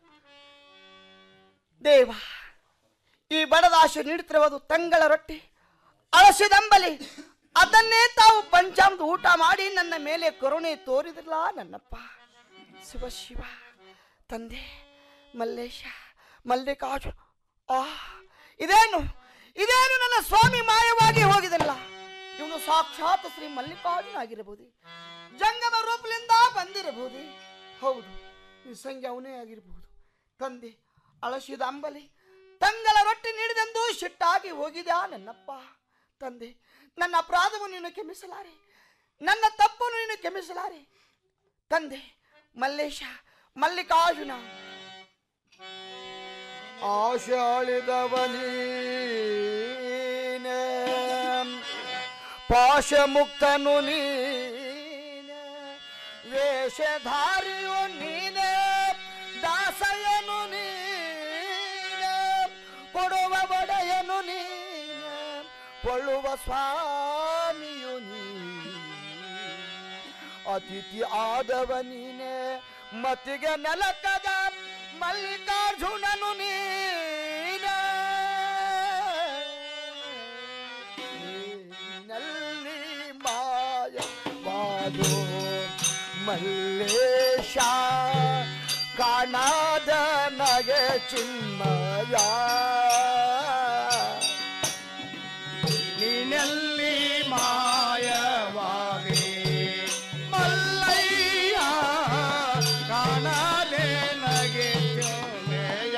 ದೇವ ಈ ಬಡದಾಶೆ ನೀಡುತ್ತಿರುವುದು ತಂಗಳ ರೊಟ್ಟಿ ಅಳಸಿದಂಬಲಿ ಅದನ್ನೇ ತಾವು ಪಂಚಾಮೃತ ಊಟ ಮಾಡಿ ನನ್ನ ಮೇಲೆ ಕರುಣೆ ತೋರಿದಿಲ್ಲ ನನ್ನಪ್ಪ ಶಿವ ಶಿವ ತಂದೆ ಮಲ್ಲೇಶ ಮಲ್ಲಿಕಾರ್ಜುನ ಆ ಇದೇನು ಇದೇನು ನನ್ನ ಸ್ವಾಮಿ ಮಾಯವಾಗಿ ಹೋಗಿದಲ್ಲ ಇವನು ಸಾಕ್ಷಾತ್ ಶ್ರೀ ಮಲ್ಲಿಕಾರ್ಜುನ ಆಗಿರಬಹುದು ಜಂಗಮ ರೂಪದಿಂದ ಬಂದಿರಬಹುದು ಹೌದು ಈ ಸಂಖ್ಯೆ ಅವನೇ ಆಗಿರಬಹುದು ತಂದೆ ಅಳಸಿದ ಅಂಬಲಿ ತಂಗಳ ರೊಟ್ಟಿ ನೀಡಿದೆಂದು ಸಿಟ್ಟಾಗಿ ಹೋಗಿದ್ಯಾ ನನ್ನಪ್ಪ ತಂದೆ ನನ್ನ ಅಪರಾಧವನ್ನು ನೀನು ಕ್ಷಮಿಸಲಾರೆ ನನ್ನ ತಪ್ಪನ್ನು ನೀನು ಕ್ಷಮಿಸಲಾರೆ ತಂದೆ ಮಲ್ಲೇಶ ಮಲ್ಲಿಕಾರ್ಜುನ ಆಶಾಳಿದವನೀನೇ ಪಾಶಮುಕ್ತನು ನೀನೆ ವೇಷಧಾರಿಯು ನೀನೆ ದಾಸಯನು ನೀನೆ ಕೊಡುವ ಒಡೆಯನು ನೀನೆ ಕೊಳ್ಳುವ ಸ್ವಾಮಿಯು ನೀನೆ ಅತಿಥಿ ಆದವ ನೀನೆ ಮತ್ತಿಗೆ ನೆಲಕದ ಮಲ್ಲಿಕಾರ್ಜುನನು ನೀನೆ ನಲ್ಲಿ ಮಾಯವಾದು ಮಲ್ಲೇಶ ಕಾಣಾದ ನಗೆ ಚಿನ್ಮಯ ನೀನೆಲ್ಲಿ ಮಾಯವಾಗಿ ಮಲ್ಲಯ್ಯ ಕಾಣದೆ ನಗೆ ಚೊನೆಯ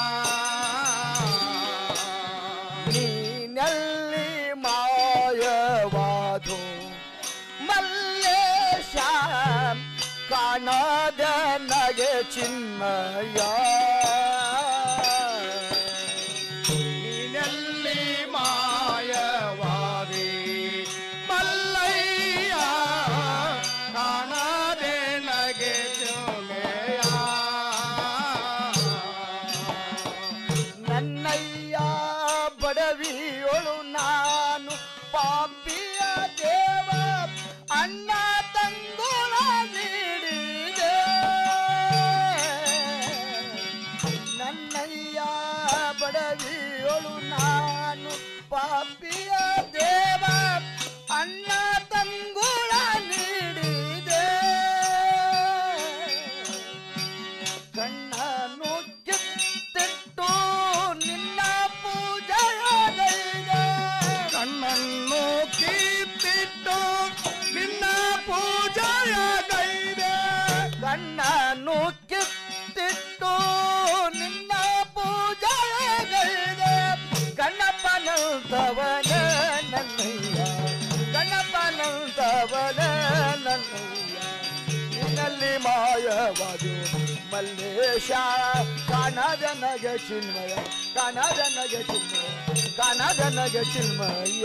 ನೀನೆಲ್ಲಿ ಮಾಯವಾದು ಮಲ್ಲೇಶ ಕಾಣದ ನಗೆ ಚಿನ್ಮಯ ನೀನೆಲ್ಲಿ ಮಾಯವಾದಿ ಮಲ್ಲಯ್ಯ ಕಾಣದೆ ನಗೆ ಚೊನೆಯ ನನ್ನಯ್ಯ ಬಡವಿಯೊಳು ನಾನು ಪಾಪಿಯ ದೇವ ಅಣ್ಣ ತಂಗುಳ ನೀಡಿದೆ ನನ್ನಯ್ಯ ಬಡವಿಯೊಳು ನಾನು ಪಾಪಿಯ ದೇವ ಅಣ್ಣ ತಂಗುಳ ನೀಡಿದೆ ಕಣ್ಣನು ಕಿತ್ತಿಟ್ಟು ನಿನ್ನ ಪೂಜೆಯಾಗೈದೆ ಕಣ್ಣನ್ನು ಕಿತ್ತಿಟ್ಟು ನಿನ್ನ ಪೂಜೆಯಾಗೈದೆ ಕಣ್ಣನ್ನು ಕಿತ್ತಿಟ್ಟು ನಿನ್ನ ಪೂಜೆಯಾಗೈದೆ ಗಣಪನಂತವನ ನನ್ನಯ್ಯ ಗಣಪನಂತವನ ನನ್ನಯ್ಯ ನಿನ್ನಲ್ಲಿ ಮಾಯವಾದು ಮಲ್ಲೇಶ ಕಾಣದ ನಗೆ ಚಿನ್ಮಯ ಕಾಣದ ನಗೆ ಚಿನ್ಮಯ ಕಾಣದ ನಗೆ ಚಿನ್ಮಯ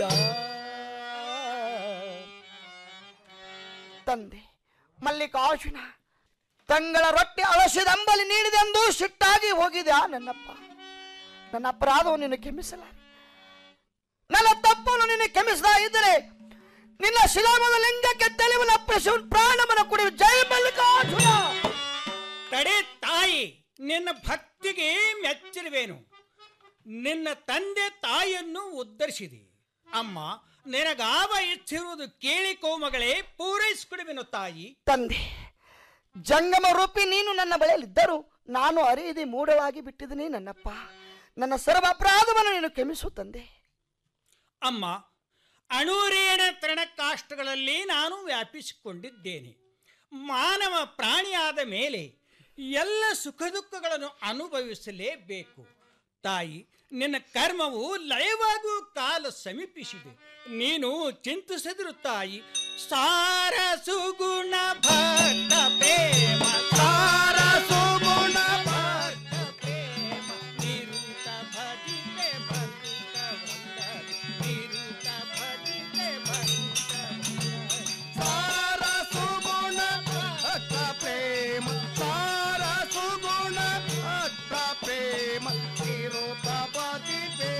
ತಂದೆ ಮಲ್ಲಿಕಾರ್ಜುನ ತಂಗಳ ರೊಟ್ಟಿ ಅಳಸಿದಂಬಲಿ ನೀಡಿದೆಂದು ಸಿಟ್ಟಾಗಿ ಹೋಗಿದೆ ನನ್ನಪ್ಪ ನನ್ನ ಅಪರಾಧವನ್ನು ನೀನು ಕ್ಷಮಿಸಲಾರೆ ನನ್ನ ತಪ್ಪನ್ನು ನೀನು ಕ್ಷಮಿಸದ ಇದ್ದರೆ ನಿನ್ನ ಶಿಲಾಮದ ಲಿಂಗಕ್ಕೆ ತೆಲಿವನ ಅಪ್ಪಳಿಸಿ ಪ್ರಾಣವನ್ನು ಕುಡಿಯುವ ಜಯ ಮಲ್ಲಿಕಾರ್ಜುನ ತಡೆ ತಾಯಿ ನಿನ್ನ ಭಕ್ತಿಗೆ ಮೆಚ್ಚುವೆನು ನಿನ್ನ ತಂದೆ ತಾಯಿಯನ್ನು ಉದ್ಧರಿಸಿದೆ ಅಮ್ಮ ನಿನಗಾವ ಇಚ್ಛಿರುವುದು ಕೇಳಿಕೋ ಮಗಳೇ ಪೂರೈಸಿಕೊಡುವೆನು ತಾಯಿ ತಂದೆ ಜಂಗಮ ರೂಪಿ ನೀನು ನನ್ನ ಬಳಿಯಲ್ಲಿದ್ದರು ನಾನು ಅರಿಯದೆ ಮೂಢವಾಗಿ ಬಿಟ್ಟಿದ್ದೀನಿ ನನ್ನಪ್ಪ ನನ್ನ ಸರ್ವ ಅಪರಾಧವನ್ನು ನೀನು ಕ್ಷಮಿಸು ತಂದೆ ಅಮ್ಮ ಅಣುರೇಣ ತೃಣಕಾಷ್ಟಗಳಲ್ಲಿ ನಾನು ವ್ಯಾಪಿಸಿಕೊಂಡಿದ್ದೇನೆ ಮಾನವ ಪ್ರಾಣಿಯಾದ ಮೇಲೆ ಎಲ್ಲ ಸುಖ ದುಃಖಗಳನ್ನು ಅನುಭವಿಸಲೇಬೇಕು ತಾಯಿ ನಿನ್ನ ಕರ್ಮವು ಲಯವಾಗುವ ಕಾಲ ಸಮೀಪಿಸಿದೆ ನೀನು ಚಿಂತಿಸಿದ್ರು ತಾಯಿ ಸಾರ ಸುಗುಣ ಭಕ್ತ ಪ್ರೇಮ ಸಾರ ಸುಗುಣ ಭಕ್ತ ಪ್ರೇಮ ನಿರುತ ಭಜಿತೆ ಭಕ್ತ ವಂದನೆ ನಿರುತ ಭಜಿತೆ ಭಕ್ತ ವಂದನೆ ಸಾರ ಸುಗುಣ ಭಕ್ತ ಪ್ರೇಮ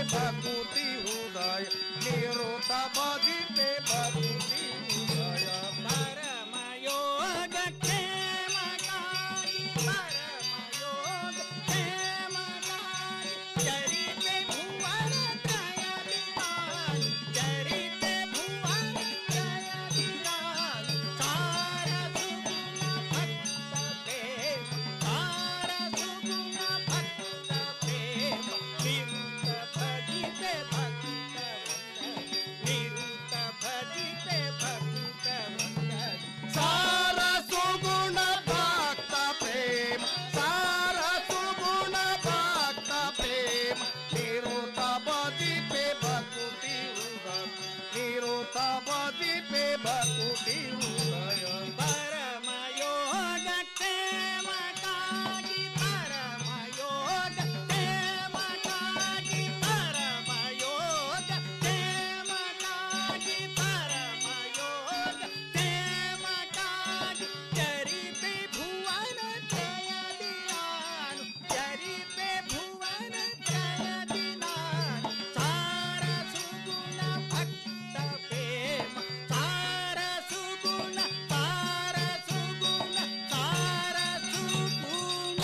ಭಕುತಿ ಉದಯ ನಿರುತ ಬದಿತೆ ಭಕುತಿ ಉದಯ ಪರಮಯೋಗ ಕ್ಷೇಮಕಾರಿ ಪರಮಯೋಗ ಕ್ಷೇಮಕಾರಿ ಚರಿತೆ ಭುವನ ತ್ರಯ ವಿರಾಜ ಚರಿತೆ ಭುವನ ತ್ರಯ ವಿರಾಜ ಸಾರ ಸುಗುಣ ಭಕ್ತ ಪ್ರೇಮ ಸಾರ ಸುಗುಣ ಭಕ್ತ ಪ್ರೇಮ ನಿರುತ ಭಜಿತೆ ಭಕ್ತ ನಿರುತ ಭಜಿತೆ ಭಕ್ತ ಸಾರ ಸುಗುಣ ಭಕ್ತ ಪ್ರೇಮ ಸಾರ ಸುಗುಣ ಭಕ್ತ ಪ್ರೇಮ ನಿರುತ ಬದಿಪೆ ಭಕುತಿ ಉದಯ ನಿರುತ ಬದಿಪೆ ಭಕುತಿ ಉದಯ ಪರಮಯೋಗ ಕ್ಷೇಮಕಾರಿ ಪರಮಯೋಗ ಕ್ಷೇಮಕಾರಿ ಪರಮಯೋಗ ಕ್ಷೇಮಕಾರಿ ಪರಮಯೋಗ ಕ್ಷೇಮಕಾರಿ ಚರಿತೆ ಭುವನ ಜಯ ದಿನಾನು ಚರಿತೆ ಭುವನ ಜಯ ದಿನಾನು ಸಾರ ಸುಗುಣ ಭಕ್ತ ಪ್ರೇಮ ಸಾರ ಸುಗುಣ ಸಾರ ಸುಗುಣ ಸಾರ ಸುಗುಣ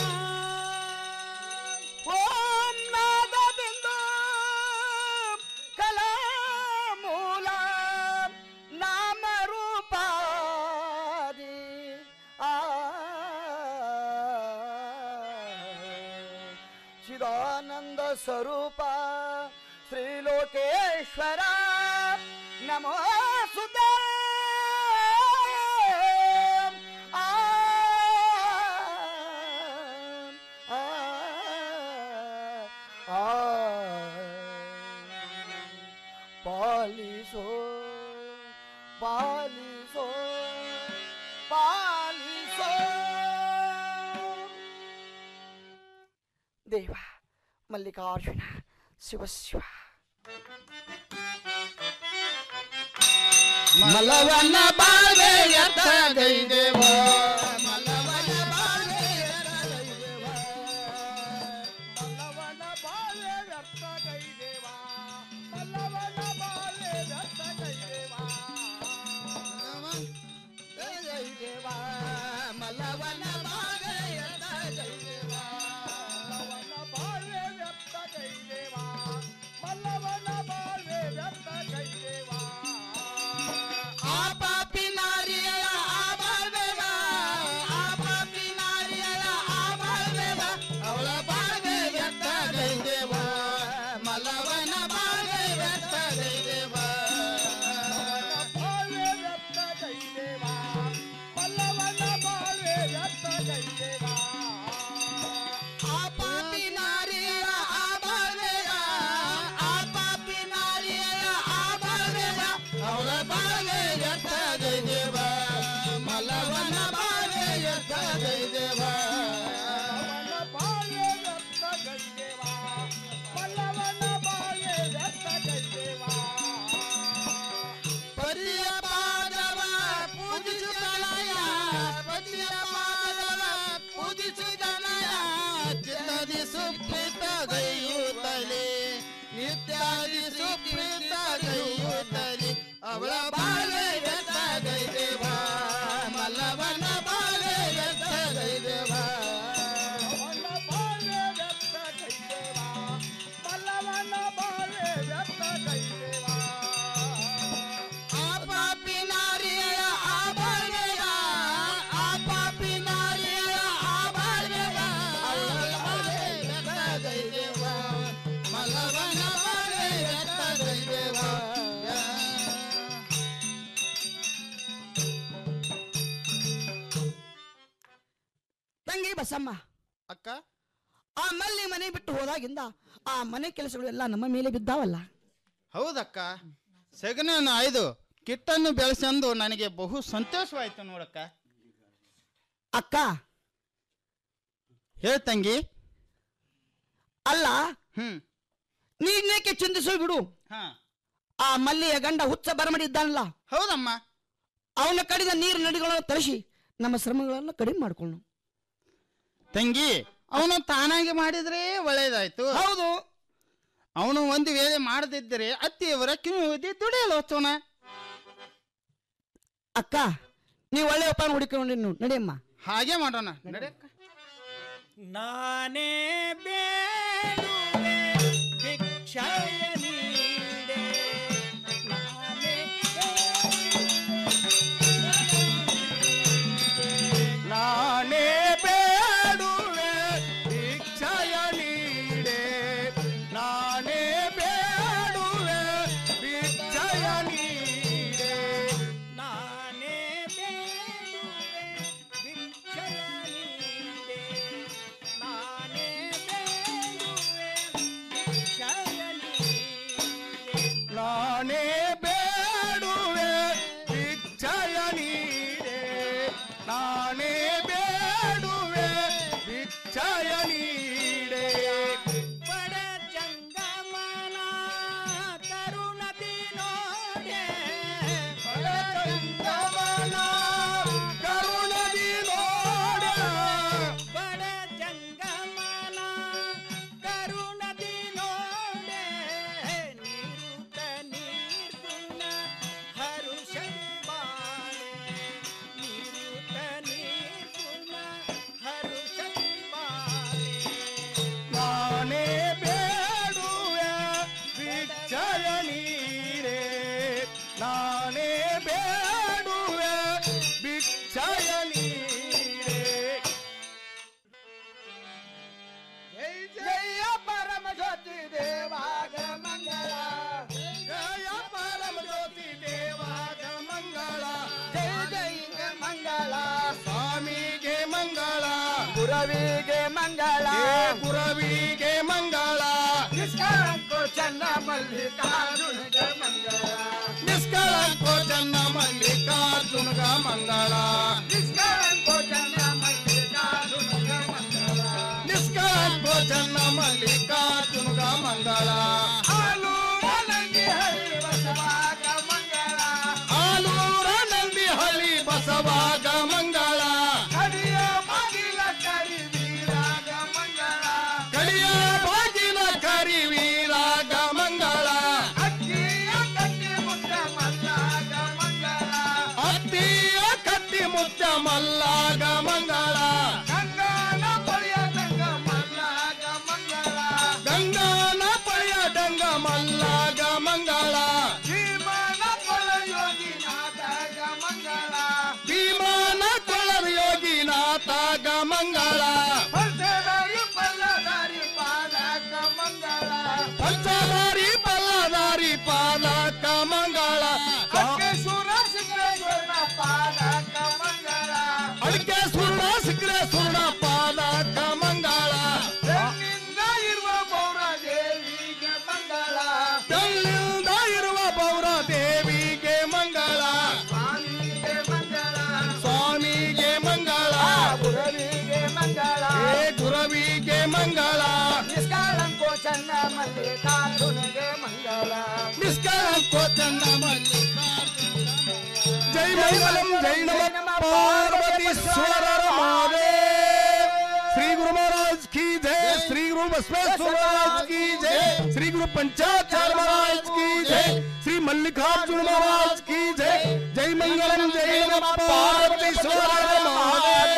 ಓಂ ನಾದ ಬಿಂದು ಕಲಾ ಮೂಲ ನಾಮ ರೂಪಾದಿ ಆ ಚಿದಾನಂದ ಸ್ವರೂಪ ಶ್ರೀಲೋಕೇಶ್ವರ ನಮೋ ಸುತ ಆ ಆ ಆ ಪಾಲಿಸೋ ಪಾಲಿಸೋ ಪಾಲಿಸೋ ದೇವ ಮಲ್ಲಿಕಾರ್ಜುನ ಶಿವ ಶಿವ ಮಲವನ ಬಾಳೆ ಎತ್ತ ಗೈದೇವ ಮಲವನ ಬಾಳೆ ಮಲ್ಲವನ ಬಾಳೆ ವ್ಯರ್ಥ ಗೈದೇವ ಮಲ್ಲವನ ಬಾಳೆ ವ್ಯರ್ಥ ಗೈದೇವ ಗೈದೇವ ಮಲವನ ಬಾಳೆ ಎತ್ತ ಗೈದೇವ ಮಲ್ಲವನ ಬಾಳೆ ವ್ಯರ್ಥ ಗೈದೇವ ಮಲ್ಲವನ ಬಾಳೆ ವ್ಯರ್ಥ ಗೈದೇವ ಆ ಪಾಪಿ ನಾರಿಯಳ ಆ ಬಾಳ್ಬೇವ ಆ ಪಾಪಿ ನಾರಿಯಳ ಆ ಬಾಳ್ಬೇವ ಅವಳ ಬಾಳ್ವೆ ವ್ಯರ್ಥ ಗೈದೇವ ಮಲವನ ಬಾಳ್ವೆ ವ್ಯರ್ಥ ಗೈದೇವ ಬಾಳೆ ವ್ಯರ್ಥ ಗೈದೇವ ಮಲ್ಲವನ ಬಾಳೆ ವ್ಯರ್ಥ ಗೈದೇವ ಆ ಪಾಪಿ ನಾರಿಯಳ ಆ ಬಾಳ್ಬೇವ ಆ ಪಾಪಿ ನಾರಿಯಳ ಆ ಬಾಳ್ಬೇವ ಅವಳ ಬಾಳ್ವೆ ವ್ಯರ್ಥ ಗೈದೇವ ಮಲವನ ಬಾಳ್ವೆ ವ್ಯರ್ಥ ಗೈದೇವ ಬಾಳೆ ವ್ಯರ್ಥ ಗೈದೇವ ಮಲ್ಲವನ ಬಾಳೆ ವ್ಯರ್ಥ ಗೈದೇವ ಪತಿಯ ಪಾದವ ಪೂಜಿಸುತ್ತಲಯ ಪತಿಯ ಪಾದವ ಪೂಜಿಸುತ್ತಲಯ ಚಿತ್ತದಿ ಸುಪ್ರೀತ ಗೈಯುತ್ತಲೇ ನಿತ್ಯಾದಿ ಸುಪ್ರೀತ ಗೈಯುತ್ತಲೇ ಅವಳ ಬಾಳೆ ವ್ಯರ್ಥ ಗೈದೇವ ಮಲ್ಲವನ ಬಾಳೆ ವ್ಯರ್ಥ ಗೈದೇವ ಬಾಳೆ ವ್ಯರ್ಥ ಗೈದೇವ ಮಲ್ಲವನ ಬಾಳೆ ವ್ಯರ್ಥ ಗೈದೇವ ಆ ಪಾಪಿ ನಾರಿಯಳ ಆ ಬಾಳ್ವೆಯ ಆ ಪಾಪಿ ನಾರಿಯಳ ಆ ಬಾಳ್ವೆಯ ಅವಳ ಬಾಳ್ವೆ ವ್ಯರ್ಥ ಗೈದೇವ ಮಲವನ ಬಾಳ್ವೆ ವ್ಯರ್ಥ ಗೈದೇವ ತಂಗಿ ಬಸಮ್ಮ ಅಕ್ಕ ಆ ಮಲ್ಲಿ ಮನೆ ಬಿಟ್ಟು ಹೋದಾಗಿಂದ ಆ ಮನೆ ಕೆಲಸಗಳು ಎಲ್ಲ ನಮ್ಮ ಮೇಲೆ ಬಿದ್ದಾವಲ್ಲ ಹೌದಕ್ಕ ಸೆಗಣನ್ನು ಆಯ್ದು ಕಿಟ್ಟನ್ನು ಬೆಳೆಸಂದು ನನಗೆ ಬಹು ಸಂತೋಷವಾಯ್ತು ನೋಡಕ್ಕ ಅಕ್ಕ ಹೇಳ್ ತಂಗಿ ಅಲ್ಲ ಹ್ಮ್ ನೀನೇಕೆ ಚಿಂತಿಸು ಬಿಡು ಹಾ ಆ ಮಲ್ಲಿಯ ಗಂಡ ಹುಚ್ಚ ಬರಮಡಿದ್ದಾನಲ್ಲ ಹೌದಮ್ಮ ಅವನ ಕಡಿದ ನೀರು ನದಿಗಳನ್ನು ತರಿಸಿ ನಮ್ಮ ಶ್ರಮಗಳನ್ನು ಕಡಿಮೆ ಮಾಡ್ಕೊಳ್ಳು ತಂಗಿ ಅವನು ತಾನಾಗಿ ಮಾಡಿದ್ರೆ ಒಳ್ಳೇದಾಯ್ತು ಹೌದು ಅವನು ಒಂದು ವೇಳೆ ಮಾಡದಿದ್ದರೆ ಅತ್ತೆಯವರ ಕಿವಿ ಓದಿ ದುಡಿಯಲು ಹೋಗ್ತವನ ಅಕ್ಕ ನೀವು ಒಳ್ಳೆ ಉಪಾಯ ಹುಡುಕೊಂಡು ನಡಿಯಮ್ಮ ಹಾಗೆ ಮಾಡೋಣ ನಡೆ ನಾನೇ ಬೇಡುವೆ ಭಿಕ್ಷಯ ನೀಡೆ ನಾನೇ ನಾನೇ ಬೇಡುವೆ ಭಿಕ್ಷಯ ನೀಡೆ ನಾನೇ ಬೇಡುವೆ ಭಿಕ್ಷಯ ನೀಡೆ ನಾನೇ ಬೇಡುವೆ ಭಿಕ್ಷಯ ನೀಡೆ ನಾನೇ ಬೇಡುವೆ ಭಿಕ್ಷಯ ನೀಡೆ ನಾನೇ ಬೇಡುವೆ ಭಿಕ್ಷಯ ನೀಡೆ ನಾನೇ ಬೇಡುವೆ ಭಿಕ್ಷಯ ನೀಡೆ ಬಡ ಜಂಗಮನ ಕರುಣದಿ ನೋಡೆ ಬಡ ಜಂಗಮನ ಕರುಣದಿ ನೋಡೆ ಬಡ ಜಂಗಮನ ಕರುಣದಿ ನೋಡೆ ನಿರುತ ನೀರ್ಗುಣ ಹರುಷದಿ ಬಾಳೆ ನಿರುತ ನೀರ್ಗುಣ ಹರುಷದಿ ಬಾಳೆ ನಾನೇ ಬೇಡುವೆ ಭಿಕ್ಷಯ ನೀಡೆ ನಾನೇ ಬೇಡುವೆ ಭಿಕ್ಷಯ ನೀಡೆ ಜೈ ಜಯ ಪರಮ ಜ್ಯೋತಿ ದೇವಾಗ ಮಂಗಳ ಜಯ ಪರಮ ಜ್ಯೋತಿ ದೇವಾಗ ಮಂಗಳ ಜೈ ಜೈ ಮಂಗಳ ಸ್ವಾಮಿಗೆ ಮಂಗಳ ಗುರವಿಗೆ ಮಂಗಳ ಹೇ ಗುರವಿಗೆ ಮಂಗಳ ನಿಷ್ಕಳಂಕೋ ಚನ್ನ ಮಲ್ಲಿಕಾರ್ಜುನಿಗೆ ಮಂಗಳ ನಿಷ್ಕಳಂಕೋ ಚನ್ನ ಮಲ್ಲಿಕಾರ್ಜುನಗ ಮಂಗಳ ನಿಷ್ಕಳಂಕೋ ಚನ್ನ ಮಲ್ಲಿಕಾರ್ಜುನಿಗೆ ಮಂಗಳ ನಿಷ್ಕಳಂಕೋ ಚನ್ನ ಮಲ್ಲಿಕಾರ್ಜುನಗ ಮಂಗಳ ಆಲೂರ ನಂದಿ ಹರಿ ಬಸವಾಗ ಮಂಗಳ ಆಲೂರ ನಂದಿ ಹಳ್ಳಿ ಬಸವಾಗ ಮಂಗಳ ಹರಿಯ ಬಾಗಿಲ ಕರಿ ವೀರಾಗ ಮಂಗಳ ಕಡಿಯ ಬಾಗಿಲ ಕರಿ ವೀರಾಗ ಮಂಗಳ ಅಕ್ಕಿಯ ಕಟ್ಟಿ ಮುಟ್ಟ ಮಲ್ಲಾಗ ಮಂಗಳ ಅತ್ತಿಯ ಕಟ್ಟಿ ಮುತ್ತ ಮಲ್ಲಾಗ ಮಂಗಳ ಗಂಗಾನ ಪೊಳೆಯ ತಂಗ ಮಲ್ಲಾಗ ಮಂಗಳ ಗಂಗಾನ ಪಳೆಯ ಡಂಗ ಮಲ್ಲಾಗ ಮಂಗಳ ಜೀವನ ಪೊಳೆಯೋಗಿ ನಾದಾಗ ಮಂಗಳ ಭೀಮಾನ ಕೊಳವ ಯೋಗಿನಾಥಾಗ ಮಂಗಳ ಪಂಚದಾರಿ ಪಲ್ಲದಾರಿ ಪಾಲಕ ಮಂಗಳ ಪಂಚದಾರಿ ಪಲ್ಲದಾರಿ ಪಾಲಕ ಮಂಗಳ ಅಕ್ಕೇಶ್ವರ ಸಿದ್ದೇಶ್ವರನ ಪಾಲಕ ಮಂಗಳ ಅಡಿಕೆ ಸುರ್ಣ ಸಿಕ್ಕರೆ ಸುರ್ಣ ಪಾಲಕ ಮಂಗಳ ಬೆನ್ನಿಂದ ಇರುವ ಪೌರ ದೇವಿಗೆ ಮಂಗಳ ಬೆಳ್ಳಿಂದ ಇರುವ ಪೌರ ದೇವಿಗೆ ಮಂಗಳ ಸ್ವಾಮಿಗೆ ಮಂಗಳ ಸ್ವಾಮಿಗೆ ಮಂಗಳ ಗುರವಿಗೆ ಮಂಗಳ ಹೇ ಗುರವಿಗೆ ಮಂಗಳ ನಿಷ್ಕಾಳಂಕೋ ಚನ್ನ ಮಲ್ಲಿಕಾರ್ಜುನಿಗೆ ಮಂಗಳ ನಿಷ್ಕಳಂಕೋ ಚನ್ನ ಜೈ ಮಂಗಲಂ ಜೈ ನಮ ಪಾರ್ವತೀಶ್ವರ ಮಾದೇ ಶ್ರೀ ಗುರು महाराज की जय श्री गुरु बसवेश्वर महाराज की जय श्री गुरु पंचाचार्य महाराज की जय श्री मल्लिकार्जुन महाराज की जय जय मंगलम जय नम पार्वतीश्वर महादेव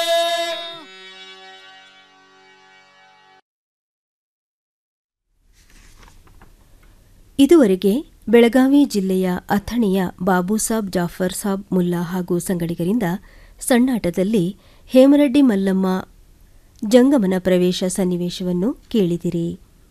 ಇದುವರೆಗೆ ಬೆಳಗಾವಿ ಜಿಲ್ಲೆಯ ಅಥಣಿಯ ಬಾಬುಸಾಬ್ ಜಾಫರ್ ಸಾಬ್ ಮುಲ್ಲಾ ಹಾಗೂ ಸಂಗಡಿಗರಿಂದ ಸಣ್ಣಾಟದಲ್ಲಿ ಹೇಮರೆಡ್ಡಿ ಮಲ್ಲಮ್ಮ ಜಂಗಮನ ಪ್ರವೇಶ ಸನ್ನಿವೇಶವನ್ನು ಕೇಳಿದಿರಿ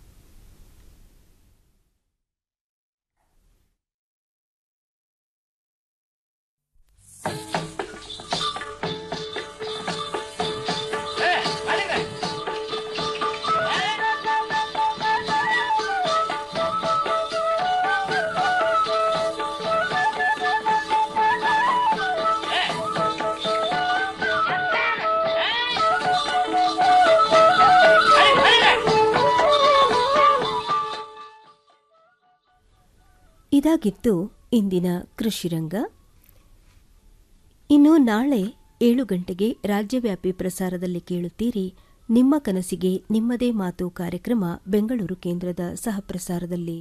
ಇದಾಗಿತ್ತು ಇಂದಿನ ಕೃಷಿರಂಗ ಇನ್ನು ನಾಳೆ ಏಳು ಗಂಟೆಗೆ ರಾಜ್ಯವ್ಯಾಪಿ ಪ್ರಸಾರದಲ್ಲಿ ಕೇಳುತ್ತೀರಿ ನಿಮ್ಮ ಕನಸಿಗೆ ನಿಮ್ಮದೇ ಮಾತು ಕಾರ್ಯಕ್ರಮ ಬೆಂಗಳೂರು ಕೇಂದ್ರದ ಸಹಪ್ರಸಾರದಲ್ಲಿ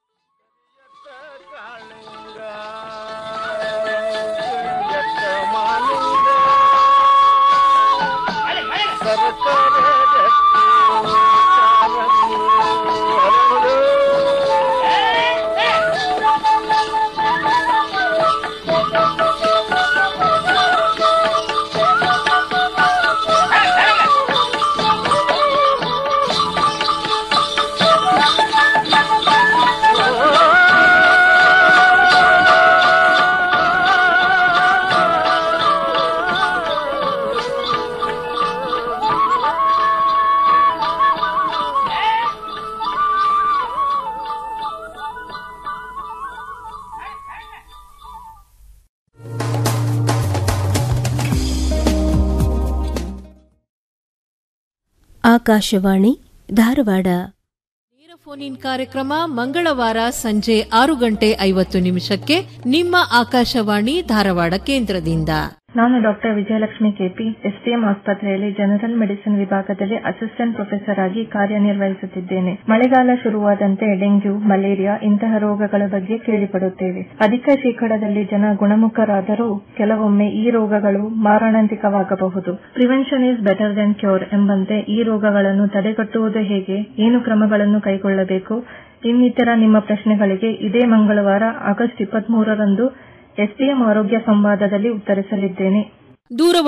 ಆಕಾಶವಾಣಿ ಧಾರವಾಡ ಫೋನ್ ಇನ್ ಕಾರ್ಯಕ್ರಮ ಮಂಗಳವಾರ ಸಂಜೆ ಆರು ಗಂಟೆ ಐವತ್ತು ನಿಮಿಷಕ್ಕೆ ನಿಮ್ಮ ಆಕಾಶವಾಣಿ ಧಾರವಾಡ ಕೇಂದ್ರದಿಂದ ನಾನು ಡಾಕ್ಟರ್ ವಿಜಯಲಕ್ಷ್ಮಿ ಕೆಪಿ ಎಸ್ಪಿಎಂ ಆಸ್ಪತ್ರೆಯಲ್ಲಿ ಜನರಲ್ ಮೆಡಿಸಿನ್ ವಿಭಾಗದಲ್ಲಿ ಅಸಿಸ್ಟೆಂಟ್ ಪ್ರೊಫೆಸರ್ ಆಗಿ ಕಾರ್ಯನಿರ್ವಹಿಸುತ್ತಿದ್ದೇನೆ ಮಳೆಗಾಲ ಶುರುವಾದಂತೆ ಡೆಂಗ್ಯೂ ಮಲೇರಿಯಾ ಇಂತಹ ರೋಗಗಳ ಬಗ್ಗೆ ಕೇಳಿಪಡುತ್ತೇವೆ ಅಧಿಕ ಶೇಕಡದಲ್ಲಿ ಜನ ಗುಣಮುಖರಾದರೂ ಕೆಲವೊಮ್ಮೆ ಈ ರೋಗಗಳು ಮಾರಣಾಂತಿಕವಾಗಬಹುದು prevention is better than cure ಎಂಬಂತೆ ಈ ರೋಗಗಳನ್ನು ತಡೆಗಟ್ಟುವುದು ಹೇಗೆ ಏನು ಕ್ರಮಗಳನ್ನು ಕೈಗೊಳ್ಳಬೇಕು ಇನ್ನಿತರ ನಿಮ್ಮ ಪ್ರಶ್ನೆಗಳಿಗೆ ಇದೇ ಮಂಗಳವಾರ ಆಗಸ್ಟ್ ಇಪ್ಪತ್ಮೂರರಂದು ಎಸ್ಡಿಎಂ ಆರೋಗ್ಯ ಸಂವಾದದಲ್ಲಿ ಉತ್ತರಿಸಲಿದ್ದೇನೆ ದೂರವಾಣಿ